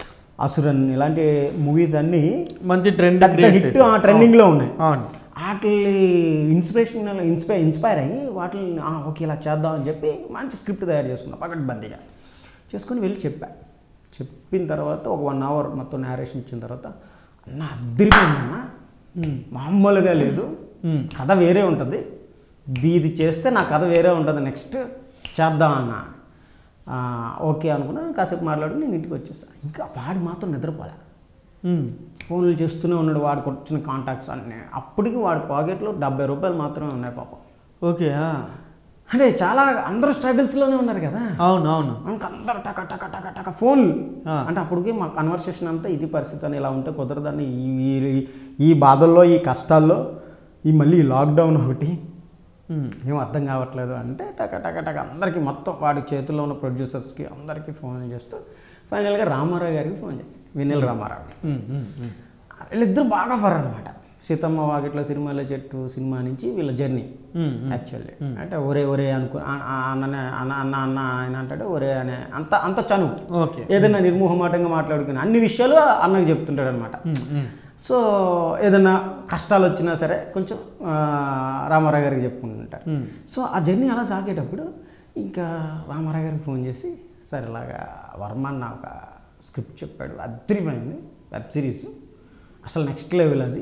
అసురన్ ఇలాంటి మూవీస్ అన్నీ మంచి ట్రెండ్ పెద్ద హిట్ ట్రెండింగ్లో ఉన్నాయి అవును వాటి ఇన్స్పిరేషన్ ఇన్స్పైర్ ఇన్స్పైర్ అయ్యి వాటిని "ఆ, ఓకే ఇలా చేద్దాం అని చెప్పి మంచి స్క్రిప్ట్ తయారు చేసుకున్నా పకడ్బందీగా చేసుకొని వెళ్ళి చెప్పా చెప్పిన తర్వాత ఒక వన్ అవర్ మొత్తం నేరేషన్ ఇచ్చిన తర్వాత అన్న అద్దరిపోయిందన్న మామూలుగా లేదు మ్మ్. కథ వేరే ఉంటుంది ఇది ఇది చేస్తే నా కథ వేరే ఉంటుంది నెక్స్ట్ చేద్దాం అన్న ఆ, ఓకే అనుకున్నా కాసేపు మాట్లాడుకుని నేను ఇంటికి వచ్చేసాను ఇంకా వాడు మాత్రం నిద్రపోలే మ్మ్. ఫోన్లు చేస్తూనే ఉన్నాడు వాడికి వచ్చిన కాంటాక్ట్స్ అన్నీ అప్పటికి వాడి పాకెట్లో డెబ్బై రూపాయలు మాత్రమే ఉన్నాయి పాపం ఓకే ఆ. అంటే చాలా అందరూ స్ట్రగుల్స్లోనే ఉన్నారు కదా అవును అవును ఇంక అందరూ టక టక టక టక ఫోన్లు ఆ. అంటే అప్పటికి మా కన్వర్సేషన్ అంతా ఇది పరిస్థితి అని ఇలా ఉంటే కుదరదని ఈ ఈ- ఈ బాధల్లో ఈ కష్టాల్లో ఈ మళ్ళీ ఈ లాక్డౌన్ ఒకటి మ్మ్. ఏం అర్థం కావట్లేదు అంటే టక టక టక అందరికీ మొత్తం వాడి చేతుల్లో ఉన్న ప్రొడ్యూసర్స్కి అందరికీ ఫోన్ చేస్తూ ఫైనల్గా రామారావు గారికి ఫోన్ చేసి వెన్నెల రామారావు మ్మ్. మ్మ్. మ్మ్. వీళ్ళిద్దరు బాగా ఫర్ అనమాట సీతమ్మ వాకిట్లో సినిమాల చెట్టు సినిమా నుంచి వీళ్ళ జర్నీ మ్మ్. మ్మ్. యాక్చువల్లీ అంటే ఒరే ఒరే అనుకో ఆ- ఆ అన్ననే అన్న అన్న అన్న ఆయన అంటాడు ఒరే అనే అంత అంత చనువు ఓకే ఏదైనా నిర్మోహమాటంగా మాట్లాడుకుని అన్ని విషయాలు అన్నకు చెప్తుంటాడు అనమాట మ్మ్. మ్మ్. సో ఏదైనా కష్టాలు వచ్చినా సరే కొంచెం ఆ, రామారావు గారికి చెప్పుకుంటుంటారు మ్మ్. సో ఆ జర్నీ అలా సాగేటప్పుడు ఇంకా రామారావు గారికి ఫోన్ చేసి సార్ ఇలాగా వర్మన్ నా ఒక స్క్రిప్ట్ చెప్పాడు అద్రిపోయింది వెబ్ సిరీస్ అసలు నెక్స్ట్ లెవెల్ అది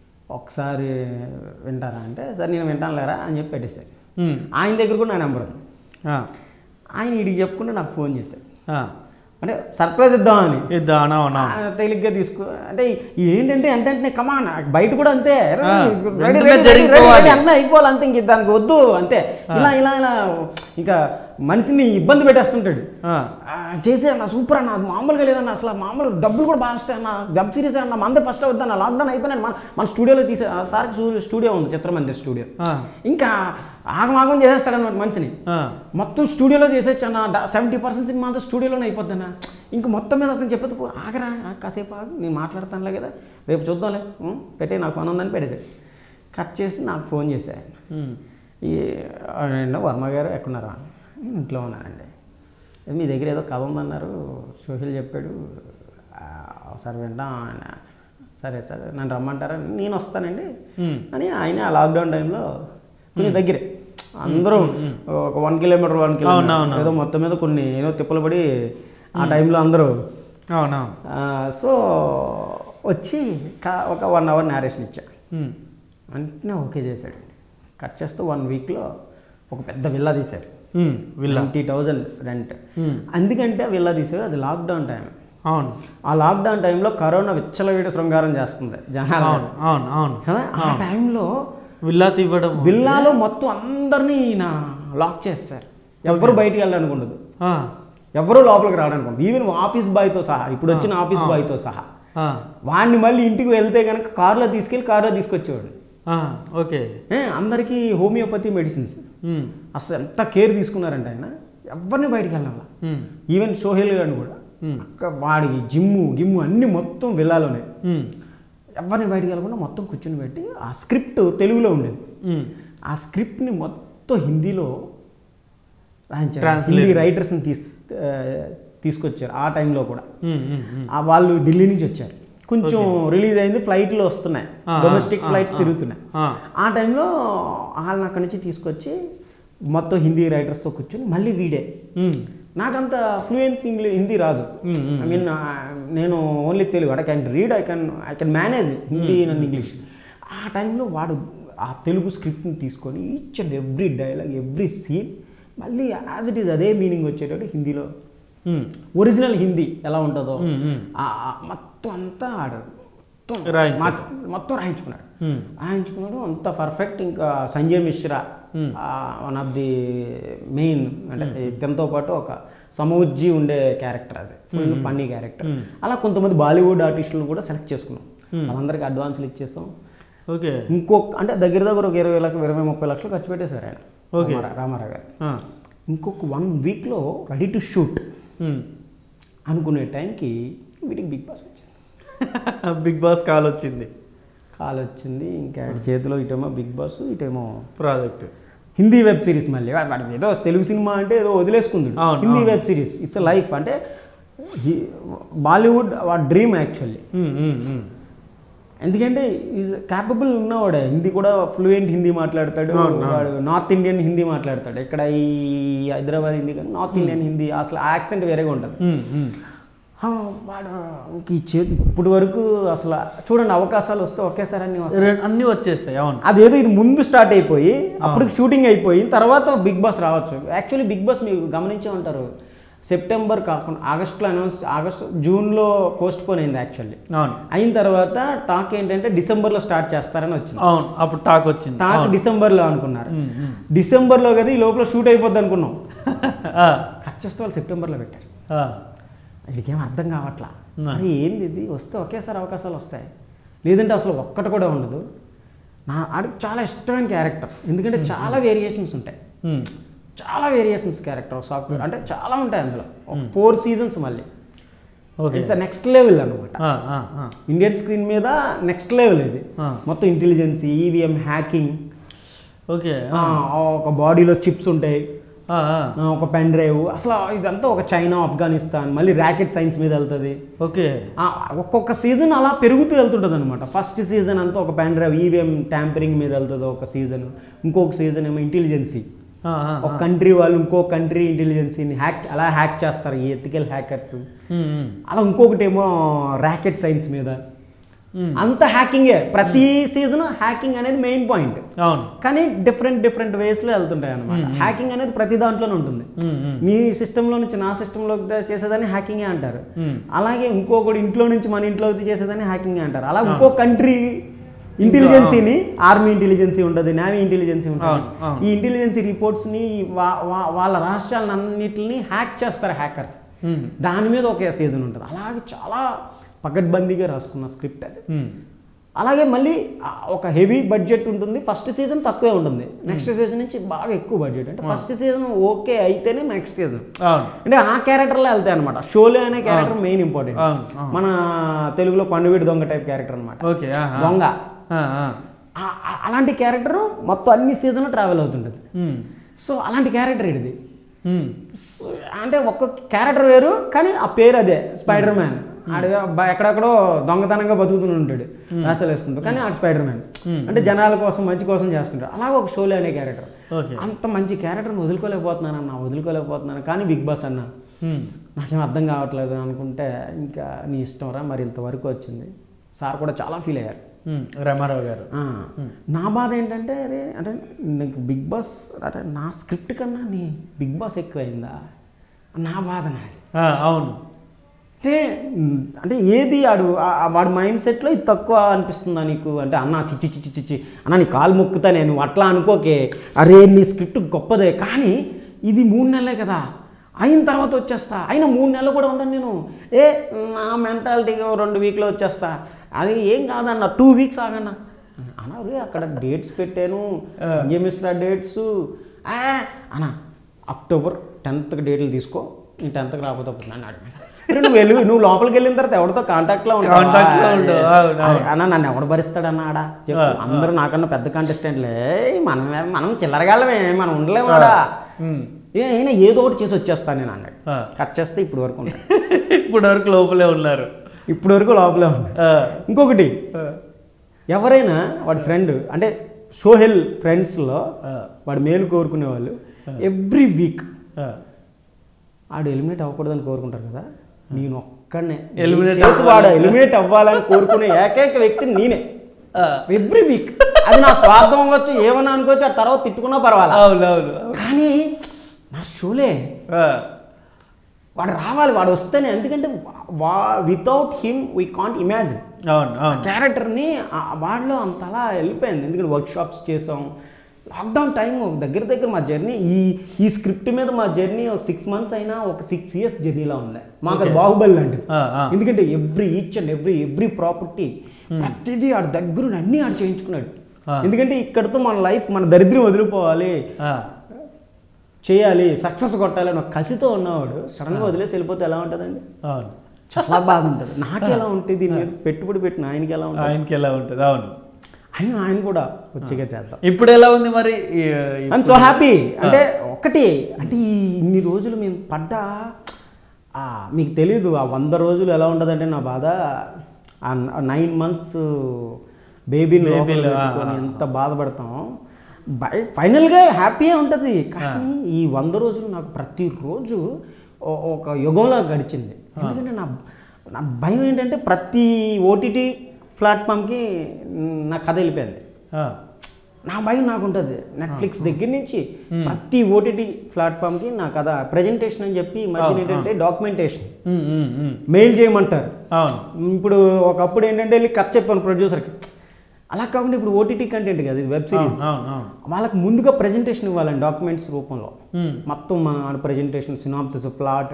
ఒకసారి వింటారా అంటే సార్ నేను వింటాను లేరా అని చెప్పి పెట్టేశారు మ్మ్. ఆయన దగ్గర కూడా నా నెంబర్ ఉంది ఆ. ఆయన వీడికి చెప్పుకుంటే నాకు ఫోన్ చేశాడు ఆ. అంటే సర్ప్రైజ్ ఇద్దామని ఇద్దా అవునా అవునా ఆ, తేలిగ్గా తీసుకో అంటే ఏంటంటే అంటే అంటే కమాన్ బయట కూడా అంతే రెడీ, ఆ, రెడీ, వెంటనే రెడీ, రెడీ, జరిగిపోవాలి. రెడీ, అన్నీ అయిపోవాలి అంతే ఇంక దానికి వద్దు అంతే ఇలా ఇలా ఇలా ఇంకా మనిషిని ఇబ్బంది పెట్టేస్తుంటాడు ఆ. ఆ, చేసే అన్న సూపర్ అన్న అది మామూలుగా లేదన్న అసలు మామూలు డబ్బులు కూడా బాగా వస్తాయి అన్న జబ్ సిరీస్ అన్న మందే ఫస్ట్ అవుద్దన్న లాక్డౌన్ అయిపోయినాడు మన మన స్టూడియోలో తీసే ఆ సార్కి స్టూ- స్టూడియో ఉంది చిత్రమందిర్ స్టూడియో ఆ. ఇంకా ఆగమాగం చేసేస్తాడు అన్నమాట మనిషిని ఆ. మొత్తం స్టూడియోలో చేసేచ్చు అన్న సెవెంటీ పర్సెంట్ సినిమా అంతా స్టూడియోలోనే అయిపోద్దన్న ఇంకా మొత్తం మీద అతను చెప్పదు "పో, ఆగరా ఆ, కాసేపు ఆగు నేను మాట్లాడతానులే కదా రేపు చూద్దాంలే ఉం, పెట్టే నాకు పని ఉందని పెట్టేసాడు కట్ చేసి నాకు ఫోన్ చేశాడు ఆయన ఉమ్. ఈ ఆయన వర్మ గారు ఎక్కడున్నారా నేను ఇంట్లో ఉన్నానండి "ఏ, మీ దగ్గర ఏదో కథ ఉందన్నారు సోహిల్ చెప్పాడు "ఆ, ఒకసారి వింటాం ఆయన సరే సరే నన్ను రమ్మంటారా నేను వస్తానండి ఉమ్. అని ఆయన ఆ లాక్డౌన్ టైంలో కొంచెం దగ్గరే అందరూ ఒక వన్ కిలోమీటర్ వన్ కిలోమీటర్ అవునవును. ఏదో మొత్తం మీద కొన్ని ఏదో తిప్పలు పడి ఆ టైంలో అందరూ అవునవును ఆ, సో వచ్చి కా- ఒక వన్ అవర్ నేరేషన్ ఇచ్చా ఉమ్. వెంటనే ఓకే చేశాడండి కట్ చేస్తూ వన్ వీక్లో ఒక పెద్ద విల్లా తీశారు um. Villa twenty thousand rent um. అందుకంటే ఆ విల్లా తీశారు అది లాక్డౌన్ టైం అవును ఆ లాక్డౌన్ టైంలో కరోనా విచ్చలవిడి శృంగారం చేస్తుంది జనాలు అవును అవును అవును కదా ఆ టైంలో విల్లా తీవ్వడం విల్లాలో మొత్తం అందరినీ ఈయన లాక్ చేస్తారు ఎవరు బయటికి వెళ్ళడానికి ఉండదు ఆ. ఎవరు లోపలికి రావడానికి ఉండదు ఈవెన్ ఆఫీస్ బాయ్తో సహా ఇప్పుడు వచ్చిన ఆఫీస్ బాయ్తో సహా ఆ. వాడిని మళ్ళీ ఇంటికి వెళ్తే కనుక కారులో తీసుకెళ్ళి కారులో తీసుకొచ్చేవాడు ఆ. ఓకే ఏ, అందరికీ హోమియోపతి మెడిసిన్స్ ఉమ్. అసలు ఎంత కేర్ తీసుకున్నారంటే ఆయన ఎవరిని బయటికి వెళ్ళాల ఉమ్. ఈవెన్ సోహెల్ గారిని కూడా అక్క వాడికి జిమ్ము గిమ్ము అన్నీ మొత్తం వెళ్ళాలోనే ఉమ్. ఎవరిని బయటికి వెళ్ళకుండా మొత్తం కూర్చుని పెట్టి ఆ స్క్రిప్ట్ తెలుగులో ఉండేది ఉమ్. ఆ స్క్రిప్ట్ని మొత్తం హిందీలో రాయించారు Translate. హిందీ రైటర్స్ని తీస్ ఆ, తీసుకొచ్చారు ఆ టైంలో కూడా ఉమ్. ఉమ్. ఉమ్. ఆ వాళ్ళు ఢిల్లీ నుంచి వచ్చారు కొంచెం రిలీజ్ అయింది ఫ్లైట్లో వస్తున్నాయి ఆ, ఆ, డొమెస్టిక్ ఆ, ఫ్లైట్స్ ఆ. తిరుగుతున్నాయి ఆ. ఆ టైంలో వాళ్ళని అక్కడి నుంచి తీసుకొచ్చి మొత్తం హిందీ రైటర్స్తో కూర్చొని మళ్ళీ వీడే ఉమ్. నాకంత ఫ్లూయెన్స్ ఇంగ్లీ హిందీ రాదు మ్మ్, మ్మ్. ఐ మీన్ నేను only Telugu I can read I can I can manage Hindi and English ఆ టైంలో వాడు ఆ తెలుగు స్క్రిప్ట్ని తీసుకొని each and every dialogue every scene మళ్ళీ యాజ్ ఇట్ ఈస్ అదే మీనింగ్ వచ్చేటట్టు హిందీలో ఉమ్. ఒరిజినల్ హిందీ ఎలా ఉంటుందో మ్మ్, మ్మ్. ఆ- ఆ మొత్తం అంతా ఆడు మొత్తం రాయించాడు. మా- మొత్తం రాయించుకున్నాడు మ్మ్. రాయించుకున్నాడు అంత పర్ఫెక్ట్ ఇంకా Sanjay Mishra one of the main అంటే ఇతనితో పాటు ఒక సమవుజ్జి ఉండే క్యారెక్టర్ అది ఫుల్ ఫన్నీ క్యారెక్టర్ అలా కొంతమంది బాలీవుడ్ ఆర్టిస్టులను కూడా సెలెక్ట్ చేసుకున్నాం వాళ్ళందరికీ అడ్వాన్స్లు ఇచ్చేసాం ఓకే ఇంకొక అంటే దగ్గర దగ్గర ఒక ఇరవై లక్షలు ఇరవై ముప్పై లక్షలు ఖర్చు పెట్టేశారు ఆయన Okay. రామారా- రామారావు గారు ఆ. ఇంకొక వన్ వీక్లో రెడీ టు షూట్ ఉమ్. అనుకునే టైంకి వీటికి బిగ్ బాస్ వచ్చింది బిగ్ బాస్ కాల్ వచ్చింది కాల్ వచ్చింది ఇంకా ఆడి చేతిలో ఇటేమో బిగ్ బాస్ ఇటేమో ప్రాజెక్ట్ హిందీ వెబ్ సిరీస్ మళ్ళీ వాడు- వాడు ఏదో తెలుగు సినిమా అంటే ఏదో వదిలేసుకుంది అవును, హిందీ అవును. వెబ్ సిరీస్ ఇట్స్ లైఫ్ అంటే హీ- బాలీవుడ్ వాడు డ్రీమ్ యాక్చువల్లీ ఎందుకంటే ఈజ్ క్యాపబుల్ ఉన్నవాడే హిందీ కూడా ఫ్లూయెంట్ హిందీ మాట్లాడతాడు అవును, అవును. వాడు నార్త్ ఇండియన్ హిందీ మాట్లాడతాడు ఇక్కడ ఈ హైదరాబాద్ హిందీ కానీ నార్త్ ఇండియన్ హిందీ అసలు యాక్సెంట్ వేరేగా ఉంటుంది ఆ, వాడు ఇంక ఈ చేతి ఇప్పటి వరకు అసలు చూడండి అవకాశాలు వస్తే ఒకేసారి అన్ని వస్తాయి అన్నీ వచ్చేస్తాయి అవును అదేదో ఇది ముందు స్టార్ట్ అయిపోయి అప్పుడు షూటింగ్ అయిపోయి తర్వాత బిగ్ బాస్ రావచ్చు యాక్చువల్లీ బిగ్ బాస్ మీకు గమనించే ఉంటారు సెప్టెంబర్ కాకుండా ఆగస్టులో అనౌన్స్ ఆగస్టు జూన్లో పోస్ట్ పోన్ అయింది యాక్చువల్లీ అవును అయిన తర్వాత టాక్ ఏంటంటే డిసెంబర్లో స్టార్ట్ చేస్తారని వచ్చింది అవును అప్పుడు టాక్ వచ్చింది టాక్ డిసెంబర్లో అనుకున్నారు డిసెంబర్లో కదా ఈ లోపల షూట్ అయిపోద్ది అనుకున్నాం ఆ, కట్ చేస్తే వాళ్ళు సెప్టెంబర్లో పెట్టారు ఆ, వీడికేం అర్థం కావట్లా నా. మరి ఏంది ఇది వస్తే ఒకేసారి అవకాశాలు వస్తాయి లేదంటే అసలు ఒక్కటి కూడా ఉండదు నా ఆడికి చాలా ఇష్టమైన క్యారెక్టర్ ఎందుకంటే చాలా వేరియేషన్స్ ఉంటాయి ఉమ్, చాలా వేరియేషన్స్ క్యారెక్టర్ సాఫ్ట్వేర్ అంటే చాలా ఉంటాయి అందులో ఫోర్ సీజన్స్ మళ్ళీ ఓకే ఇట్స్ నెక్స్ట్ లెవెల్ అనమాట ఆ, ఆ, ఆ. ఇండియన్ స్క్రీన్ మీద నెక్స్ట్ లెవెల్ ఇది ఆ. మొత్తం ఇంటెలిజెన్సీ ఈవీఎం హ్యాకింగ్ ఓకే ఒక బాడీలో చిప్స్ ఉంటాయి ఆ, ఆ. ఆ, ఒక పెన్ డ్రైవ్ అసలు ఇదంతా ఒక చైనా ఆఫ్ఘనిస్తాన్ మళ్ళీ ర్యాకెట్ సైన్స్ మీద వెళ్తుంది ఓకే ఆ, ఒక్కొక్క సీజన్ అలా పెరుగుతూ వెళ్తుంటుంది అనమాట ఫస్ట్ సీజన్ అంతా ఒక పెన్ డ్రైవ్ ఈవీఎం ట్యాంపరింగ్ మీద వెళ్తుంది ఒక సీజన్ ఇంకొక సీజన్ ఏమో ఇంటెలిజెన్సీ ఆ, ఆ, ఒక కంట్రీ వాళ్ళు ఇంకో కంట్రీ ఇంటెలిజెన్సీని హ్యాక్ అలా హ్యాక్ చేస్తారు ఈ ఎథికల్ హ్యాకర్స్ ఉమ్, ఉమ్. అలా ఇంకొకటి ఏమో ర్యాకెట్ సైన్స్ మీద అంత హ్యాకింగే ప్రతి సీజన్ హ్యాకింగ్ అనేది మెయిన్ పాయింట్ అవును కానీ డిఫరెంట్ డిఫరెంట్ వేస్లో వెళ్తుంటాయి అనమాట హ్యాకింగ్ అనేది ప్రతి దాంట్లోనే ఉంటుంది మ్మ్, మ్మ్. నీ సిస్టంలో నుంచి నా సిస్టంలోకి చేసేదాన్ని హ్యాకింగే అంటారు మ్మ్. అలాగే ఇంకొకటి ఇంట్లో నుంచి మన ఇంట్లోకి చేసేదాన్ని హ్యాకింగ్ అంటారు అలా ఇంకో కంట్రీ ఇంటెలిజెన్సీని ఆర్మీ ఇంటెలిజెన్సీ ఉంటుంది నేవీ ఇంటెలిజెన్సీ ఉంటుంది అవును, అవును. ఈ ఇంటెలిజెన్సీ రిపోర్ట్స్ని వా- వా- వాళ్ళ రాష్ట్రాలన్నింటిని హ్యాక్ చేస్తారు హ్యాకర్స్ మ్మ్. దాని మీద ఒక సీజన్ ఉంటుంది అలాగే చాలా పకడ్బందీగా రాసుకున్న స్క్రిప్ట్ అది మ్మ్. అలాగే మళ్ళీ ఆ ఒక హెవీ బడ్జెట్ ఉంటుంది ఫస్ట్ సీజన్ తక్కువే ఉంటుంది నెక్స్ట్ సీజన్ నుంచి బాగా ఎక్కువ బడ్జెట్ అంటే ఫస్ట్ సీజన్ ఓకే అయితేనే నెక్స్ట్ సీజన్ అవును అంటే ఆ క్యారెక్టర్లో వెళ్తాయి అనమాట షోలే అనే క్యారెక్టర్ మెయిన్ ఇంపార్టెంట్ అవును అవును మన తెలుగులో పండుగడి దొంగ టైప్ క్యారెక్టర్ అనమాట ఓకే ఆహా. దొంగ ఆ, ఆ. ఆ- ఆ- అలాంటి క్యారెక్టర్ మొత్తం అన్ని సీజన్లో ట్రావెల్ అవుతుంటుంది మ్మ్. సో అలాంటి క్యారెక్టర్ ఇది మ్మ్. సో అంటే ఒక్క క్యారెక్టర్ వేరు కానీ ఆ పేరు అదే స్పైడర్ మ్యాన్ ఆడు బ- ఎక్కడెక్కడో దొంగతనంగా బతుకుతూ ఉంటాడు రాసాలు వేసుకుంటూ కానీ ఆడు స్పైడర్ మ్యాన్ అంటే జనాల కోసం మంచి కోసం చేస్తుంటాడు అలాగే ఒక షోలే అనే క్యారెక్టర్ ఓకే అంత మంచి క్యారెక్టర్ని వదులుకోలేకపోతున్నాను అన్న వదులుకోలేకపోతున్నాను కానీ బిగ్ బాస్ అన్న మ్మ్. నాకేం అర్థం కావట్లేదు అనుకుంటే ఇంకా నీ ఇష్టం రా మరి ఇంతవరకు వచ్చింది సార్ కూడా చాలా ఫీల్ అయ్యారు మ్మ్. రామారావు గారు ఆ, నా బాధ ఏంటంటే అరే అంటే నీకు బిగ్ బాస్ అంటే నా స్క్రిప్ట్ కన్నా నీ బిగ్ బాస్ ఎక్కువైందా నా బాధ నాది ఆ, అవును అంటే మ్, అంటే ఏది ఆడు ఆ- ఆ వాడి మైండ్ సెట్లో ఇది తక్కువ అనిపిస్తుందా నీకు అంటే అన్న చిచ్చి చిచ్చి చిచ్చి అన్న నీ కాలు మొక్కుతా నేను అట్లా అనుకోకే అరే నీ స్క్రిప్ట్ గొప్పదే కానీ ఇది మూడు నెలలే కదా అయిన తర్వాత వచ్చేస్తా అయినా మూడు నెలలు కూడా ఉండను నేను ఏ నా మెంటాలిటీగా రెండు వీక్లో వచ్చేస్తా అది ఏం కాదన్న టూ వీక్స్ ఆగన్న అన్నారు అక్కడ డేట్స్ పెట్టాను సంజయ్ మిశ్రా డేట్స్ అన్న అక్టోబర్ టెన్త్కి డేట్లు తీసుకో నీ టెన్త్కి రాకపోతే అప్పుడు నన్ను అడిగాను "మరి నువ్వు వెళ్ళి నువ్వు లోపలికి వెళ్ళిన తర్వాత ఎవరితో కాంటాక్ట్లో ఉంటావా?" Contact లో ఉండవు, అవును, అవును. అన్న నన్ను ఎవడు భరిస్తాడు అన్న ఆడ చెప్పు అందరూ నాకన్నా పెద్ద కంటెస్టెంట్లే మనం మనం చిల్లరగాళ్ళమే మనం ఉండలేము ఆడ మ్మ్. ఏ అయినా ఏదో ఒకటి చేసి వచ్చేస్తాను నేను అన్నాడు ఆ. కట్ చేస్తే ఇప్పుడు వరకు ఉన్నాడు ఇప్పుడు వరకు లోపలే ఉన్నారు ఇప్పుడు వరకు లోపలే ఉన్నాడు ఆ, ఇంకొకటి ఆ, ఎవరైనా వాడి ఫ్రెండ్ అంటే సోహెల్ ఫ్రెండ్స్లో ఆ, వాడు మేలు కోరుకునే వాళ్ళు ఎవ్రీ వీక్ ఆ. ఆడు ఎలిమినేట్ అవ్వకూడదని కోరుకుంటారు కదా నేను ఒక్కడనే Eliminate చేసి వాడు ఎలిమినేట్ అవ్వాలని కోరుకునే ఏకైక వ్యక్తి నేనే ఆ, ఎవ్రీ వీక్ అది నా స్వార్థం అవ్వచ్చు ఏమన్నా అనుకోవచ్చు ఆ తర్వాత తిట్టుకున్నా పర్వాలా అవును అవును అవును. కానీ నా షోలే ఆ, వాడు రావాలి వాడు వస్తేనే ఎందుకంటే వా without him we can't imagine అవును అవును క్యారెక్టర్ని వాడిలో అంతలా వెళ్ళిపోయింది ఎందుకంటే వర్క్ షాప్స్ చేసాం లాక్డౌన్ టైం దగ్గర దగ్గర మా జర్నీ ఈ ఈ స్క్రిప్ట్ మీద మా జర్నీ ఒక సిక్స్ మంత్స్ అయినా ఒక సిక్స్ ఇయర్స్ జర్నీలా ఉంది మాకు అది బాహుబలి లాంటిది ఆ, ఆ. ఎందుకంటే every each and every every property ప్రతిదీ ఆడ దగ్గర అన్నీ ఆడు చేయించుకున్నాడు ఆ. ఎందుకంటే ఇక్కడతో మన లైఫ్ మన దరిద్రం వదిలిపోవాలి ఆ, చేయాలి సక్సెస్ కొట్టాలి అని ఒక కసితో ఉన్నవాడు సడన్గా వదిలేసి వెళ్ళిపోతే ఎలా ఉంటుందండి అవును చాలా బాధ ఉంటుంది నాకు ఎలా ఉంటుంది దీని మీద పెట్టుబడి పెట్టిన ఆయనకి ఎలా ఉంటుంది ఆయనకి ఎలా ఉంటుంది అవును ఆయన ఆయన కూడా వచ్చేగా చేద్దాం ఇప్పుడు ఎలా ఉంది మరి ఈ- ఈ- ఐఎమ్ సో హ్యాపీ అంటే ఒకటి అంటే ఈ ఇన్ని రోజులు మేము పడ్డ ఆ, మీకు తెలియదు ఆ వంద రోజులు ఎలా ఉంటుందంటే నా బాధ ఆ నైన్ మంత్స్ బేబీని Baby-లో, ఆ, ఆ, ఎంత బాధపడతాం బై ఫైనల్గా హ్యాపీయే ఉంటుంది కానీ ఈ వంద రోజులు నాకు ప్రతిరోజు ఓ- ఒక యుగంలా గడిచింది ఎందుకంటే నా నా భయం ఏంటంటే ప్రతి ఓటీటీ ప్లాట్ఫామ్కి నా కథ వెళ్ళిపోయింది ఆ, నా భయం నాకు ఉంటుంది నెట్ఫ్లిక్స్ దగ్గర నుంచి ప్రతి ఓటీటీ ప్లాట్ఫామ్కి నా కథ ప్రజెంటేషన్ అని చెప్పి ఈ మధ్యన ఏంటంటే డాక్యుమెంటేషన్ ఉమ్, ఉమ్, ఉమ్. మెయిల్ చేయమంటారు అవును ఇప్పుడు ఒకప్పుడు ఏంటంటే వెళ్ళి కథ చెప్పాను ప్రొడ్యూసర్కి అలా కాకుండా ఇప్పుడు ఓటీటీ కంటెంట్ కదా ఇది వెబ్ సిరీస్ అవును అవును అవును వాళ్ళకి ముందుగా ప్రజెంటేషన్ ఇవ్వాలండి డాక్యుమెంట్స్ రూపంలో ఉమ్, మొత్తం మన presentation synopsis plot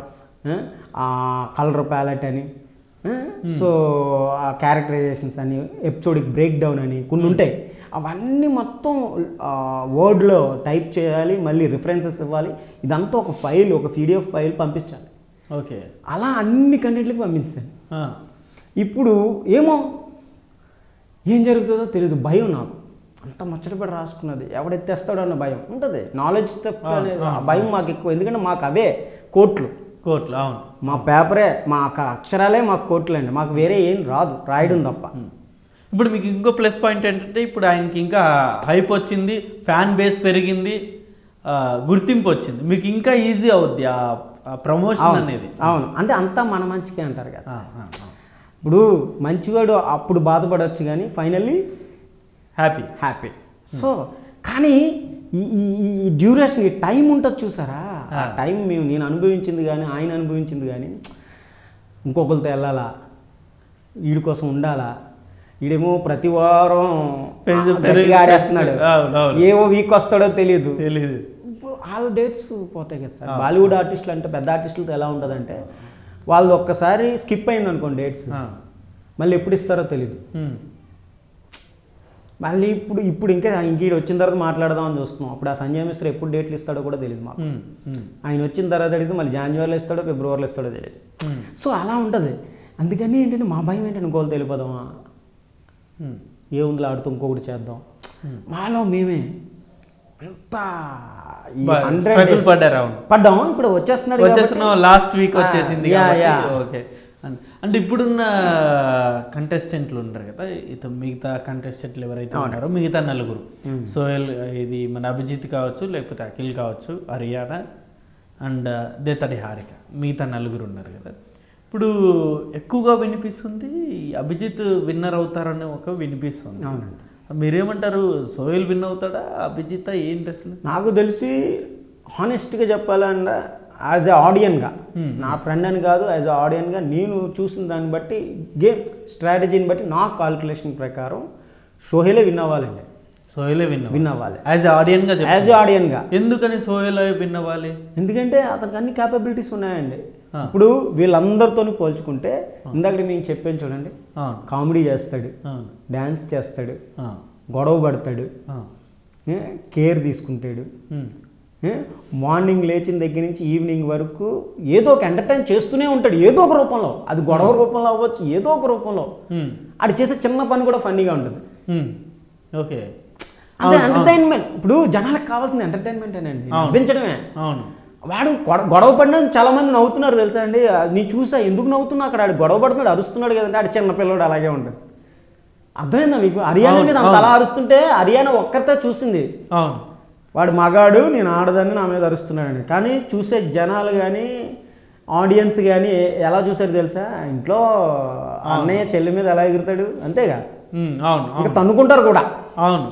colour palette అని సో ఆ క్యారెక్టరైజేషన్స్ అని ఎపిసోడిక్ బ్రేక్ డౌన్ అని కొన్ని ఉంటాయి అవన్నీ మొత్తం వర్డ్లో టైప్ చేయాలి మళ్ళీ రిఫరెన్సెస్ ఇవ్వాలి ఇదంతా ఒక ఫైల్ ఒక పీడిఎఫ్ ఫైల్ పంపించాలి ఓకే అలా అన్ని కంటెంట్లకు పంపించాను ఆ, ఇప్పుడు ఏమో ఏం జరుగుతుందో తెలియదు భయం నాకు అంత ముచ్చటపడి రాసుకున్నది ఎవడెత్తేస్తాడో అన్న భయం ఉంటుంది నాలెడ్జ్ థెఫ్ట్ అనేది ఆ భయం మాకు ఎక్కువ ఎందుకంటే మాకు అవే కోట్లు కోట్లు అవును మా పేపరే మా అక్క- అక్షరాలే మాకు కోట్లు అండి మాకు వేరే ఏం రాదు రాయడం తప్ప ఇప్పుడు మీకు ఇంకో ప్లస్ పాయింట్ ఏంటంటే ఇప్పుడు ఆయనకి ఇంకా హైప్ వచ్చింది ఫ్యాన్ బేస్ పెరిగింది ఆ, గుర్తింపు వచ్చింది మీకు ఇంకా ఈజీ అవుద్ది ఆ ప్రమోషన్ అవును, అనేది అవును అంటే అంతా మన మంచికే అంటారు కదా ఆ, ఆ, ఆ. ఇప్పుడు మంచివాడు అప్పుడు బాధపడవచ్చు కానీ ఫైనల్లీ హ్యాపీ హ్యాపీ సో కానీ ఈ ఈ ఈ డ్యూరేషన్ ఈ టైం ఉంటుంది చూసారా ఆ ఆ. టైం మేము నేను అనుభవించింది కానీ ఆయన అనుభవించింది కానీ ఇంకొకరితో వెళ్ళాలా వీడి కోసం ఉండాలా వీడేమో ప్రతి వారం పెరుగు- గట్టిగా పెరుగు- ఆడేస్తున్నాడు అవును, అవును. ఏవో వీక్ వస్తాడో తెలియదు తెలీదు వాళ్ళ డేట్స్ పోతాయి కదా సార్ బాలీవుడ్ ఆర్టిస్టులు అంటే పెద్ద ఆర్టిస్టులతో ఎలా ఉంటుందంటే వాళ్ళు ఒక్కసారి స్కిప్ అయింది అనుకోండి డేట్స్ ఆ. మళ్ళీ ఎప్పుడు ఇస్తారో తెలియదు ఉమ్. మళ్ళీ ఇప్పుడు ఇప్పుడు ఇంకా ఇంక వచ్చిన తర్వాత మాట్లాడదామని చూస్తున్నాం అప్పుడు ఆ సంజయ్ మిశ్ర ఎప్పుడు డేట్లు ఇస్తాడో కూడా తెలియదు మాకు ఉమ్. ఉమ్. ఆయన వచ్చిన తర్వాత అడిగితే మళ్ళీ జనవరిలో ఇస్తాడో ఫిబ్రవరిలో ఇస్తాడో తెలియదు ఉమ్. సో అలా ఉంటుంది అందుకని ఏంటంటే మా భయం ఏంటంటే గోల్ తెలిపోదామా ఉమ్. ఏ ఉందిలో ఆడుతూ ఇంకొకటి చేద్దాం మాలో మేమే అంత బా- struggle పడ్డారు అవును పడ్డాం ఇప్పుడు వచ్చేస్తున్నాడు వచ్చేసిన లాస్ట్ వీక్ ఆ, వచ్చేసింది యా, కాబట్టి యా. ఓకే అన్- అంటే ఇప్పుడున్న కంటెస్టెంట్లు ఉన్నారు కదా ఇత మిగతా కంటెస్టెంట్లు ఎవరైతే ఉన్నారో మిగతా నలుగురు సోయల్ ఇది మన అభిజిత్ కావచ్చు లేకపోతే అఖిల్ కావచ్చు హరియానా అండ్ దేతడి హారిక మిగతా నలుగురు ఉన్నారు కదా ఇప్పుడు ఎక్కువగా వినిపిస్తుంది అభిజిత్ విన్నర్ అవుతారని ఒక వినిపిస్తుంది అవునండి. మీరేమంటారు సోయల్ విన్ అవుతాడా అభిజిత్ ఏంటి అసలు నాకు తెలిసి హానెస్ట్గా చెప్పాలంటే యాజ్ ఎ ఆడియన్గా నా ఫ్రెండ్ అని కాదు యాజ్ ఎ ఆడియన్గా నేను చూసిన దాన్ని బట్టి గేమ్ స్ట్రాటజీని బట్టి నా కాల్కులేషన్ ప్రకారం షోహేలే విన్ అవ్వాలండి సోయలే విన్ విన్ అవ్వాలి యాజ్ ఆడియన్గా చెప్పాలి యాజ్ ఎ ఆడియన్గా ఎందుకని సోయల్ విన్ అవ్వాలి ఎందుకంటే అతనికి అన్ని క్యాపబిలిటీస్ ఉన్నాయండి ఆ. ఇప్పుడు వీళ్ళందరితో పోల్చుకుంటే ఇందాక నేను చెప్పాను చూడండి అవును కామెడీ చేస్తాడు అవును డ్యాన్స్ చేస్తాడు ఆ, గొడవ పడతాడు ఆ, ఏ, కేర్ తీసుకుంటాడు ఉమ్, ఏ, మార్నింగ్ లేచిన దగ్గర నుంచి ఈవినింగ్ వరకు ఏదో ఒక ఎంటర్టైన్ చేస్తూనే ఉంటాడు ఏదో ఒక రూపంలో అది గొడవ రూపంలో అవ్వచ్చు ఏదో ఒక రూపంలో ఉమ్, ఆడు చేసే చిన్న పని కూడా ఫన్నీగా ఉంటుంది ఉమ్, ఓకే అంటే ఎంటర్టైన్మెంట్ ఇప్పుడు జనాలకు కావాల్సింది ఎంటర్టైన్మెంట్ అండి అవును. నవ్వించడమే అవును వాడు గొడ- గొడవ పడిన చాలా మంది నవ్వుతున్నారు తెలుసా అండి నీ చూసా ఎందుకు నవ్వుతున్నా అక్కడ ఆడు గొడవ పడుతున్నాడు అరుస్తున్నాడు కదండి ఆడు చిన్న పిల్లడు అలాగే ఉంటుంది అర్థమైందా మీకు హర్యానా అవును, మీద అంత అవును. అలా అరుస్తుంటే హర్యానా ఒక్కరితే చూసింది అవును వాడు మగాడు నేను ఆడదని నా మీద అరుస్తున్నాడని కానీ చూసే జనాలు కానీ ఆడియన్స్ కానీ ఎలా చూసారు తెలుసా ఇంట్లో అన్నయ్య చెల్లి మీద ఎలా ఎగురుతాడు అంతేగా ఉమ్, అవును ఇంకా అవును తన్నుకుంటారు కూడా అవును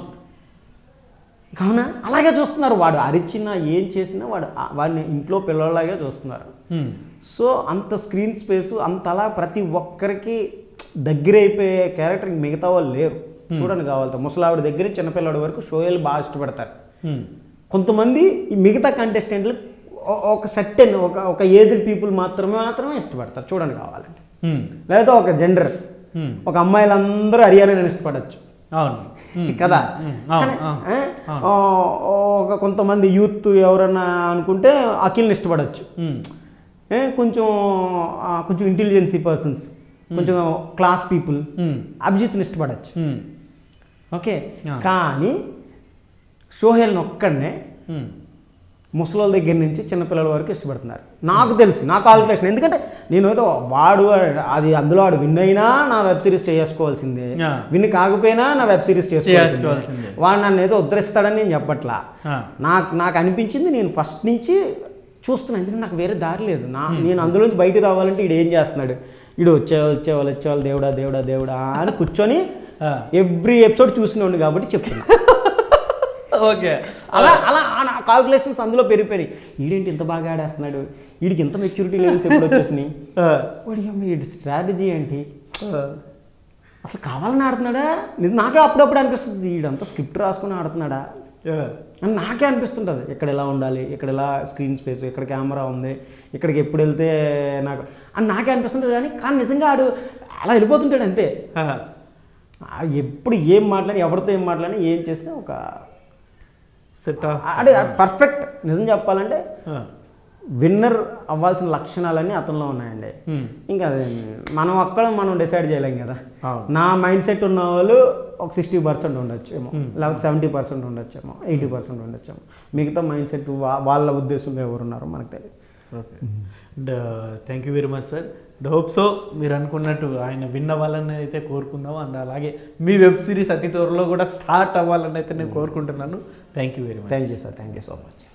కావునా అలాగే చూస్తున్నారు వాడు అరిచినా ఏం చేసినా వాడు ఆ- వాడిని ఇంట్లో పిల్లలాగే చూస్తున్నారు ఉమ్, సో అంత స్క్రీన్ స్పేస్ అంతలా ప్రతి ఒక్కరికి దగ్గర అయిపోయే క్యారెక్టర్ మిగతా వాళ్ళు లేరు చూడండి కావాలి ముసలావిడ దగ్గర నుంచి చిన్నపిల్లడి వరకు షోయలు బాగా ఇష్టపడతారు ఉమ్, కొంతమంది ఈ మిగతా కంటెస్టెంట్లు ఒ- ఒక సర్టెన్ ఒక ఒక ఏజ్డ్ పీపుల్ మాత్రమే మాత్రమే ఇష్టపడతారు చూడండి కావాలంటే ఉమ్, లేదా ఒక జెండర్ ఉమ్, ఒక అమ్మాయిలందరూ హర్యానా ఇష్టపడచ్చు అవును ఉమ్, కదా ఉమ్, అవును కానీ, అవును ఆ, ఆ, ఒక కొంతమంది యూత్ ఎవరన్నా అనుకుంటే అఖిల్ని ఇష్టపడచ్చు ఉమ్, ఏ, కొంచెం ఆ, కొంచెం ఇంటెలిజెన్సీ పర్సన్స్ కొంచెం క్లాస్ పీపుల్ ఉమ్, అభిజిత్ని ఇష్టపడచ్చు ఉమ్, ఓకే ఆ. కానీ షోహేల్ని ఒక్కడనే ఉమ్, ముసలోళ్ళ దగ్గర నుంచి చిన్నపిల్లల వరకు ఇష్టపడుతున్నారు నాకు తెలిసి నా కాల్కులేషన్ ఎందుకంటే నేను ఏదో వాడు అది అందులో వాడు విన్ అయినా నా వెబ్ సిరీస్ చేసుకోవాల్సిందే ఆ. విన్ కాకపోయినా నా వెబ్ సిరీస్ చేసుకోవాల్సిందే చేసుకోవాల్సిందే. వాడు నన్ను ఏదో ఉద్ధరిస్తాడని నేను చెప్పట్లా ఆ, నాకు నాకు అనిపించింది నేను ఫస్ట్ నుంచి చూస్తున్నాను ఎందుకంటే నాకు వేరే దారి లేదు నా నేను అందులోంచి బయటకు రావాలంటే ఈడు ఏం చేస్తున్నాడు ఈడు వచ్చేవాళ్ళు వచ్చేవాళ్ళు వచ్చేవాళ్ళు దేవుడా దేవుడా దేవుడా అని కూర్చొని ఆ, ఎవ్రీ ఎపిసోడ్ చూసినోండి కాబట్టి చెప్తున్నా ఓకే అలా అలా కాల్కులేషన్స్ అందులో పెరిగిపోయి ఈడేంటి ఇంత బాగా ఆడేస్తున్నాడు వీడికి ఇంత మెచ్యూరిటీ లెవెల్స్ ఎప్పుడు వచ్చేసినాయి ఆ, వాడి అమ్మ వీడి స్ట్రాటజీ ఏంటి ఆ, అసలు కావాలని ఆడుతున్నాడా నిజం నాకే అప్పుడప్పుడు అనిపిస్తుంది వీడంతా స్క్రిప్ట్ రాసుకుని ఆడుతున్నాడా ఆ, అని నాకే అనిపిస్తుంటుంది ఇక్కడ ఎలా ఉండాలి ఇక్కడ ఎలా స్క్రీన్ స్పేస్ ఇక్కడ కెమెరా ఉంది ఇక్కడికి ఎప్పుడు వెళ్తే నాకు అని నాకే అనిపిస్తుంటుంది కానీ కానీ నిజంగా ఆడు అలా వెళ్ళిపోతుంటాడు అంతే ఆ, ఆ ఎప్పుడు ఏం మాట్లాడి ఎవరితో ఏం మాట్లాడి ఏం చేసినా ఒక సెట్ ఆఫ్ ఆడు పర్ఫెక్ట్ నిజం చెప్పాలంటే ఆ, విన్నర్ అవ్వాల్సిన లక్షణాలన్నీ అతనిలో ఉన్నాయండి ఉమ్, ఇంకా అది మనం అక్కడ మనం డిసైడ్ చేయలేం కదా అవును. నా మైండ్ సెట్ ఉన్న వాళ్ళు ఒక సిక్స్టీ పర్సెంట్ ఉండొచ్చేమో లేకపోతే సెవెంటీ పర్సెంట్ ఉండొచ్చేమో ఎయిటీ పర్సెంట్ ఉండొచ్చేమో మిగతా మైండ్ సెట్ వాళ్ళ ఉద్దేశంలో ఎవరు ఉన్నారో మనకు తెలియదు okay and thank you very much sir and hope so మీరు అనుకున్నట్టు ఆయన విన్ అవ్వాలని అయితే కోరుకుందాం అండ్ అలాగే మీ వెబ్ సిరీస్ అతి త్వరలో కూడా స్టార్ట్ అవ్వాలని అయితే నేను కోరుకుంటున్నాను thank you very much thank you sir thank you so much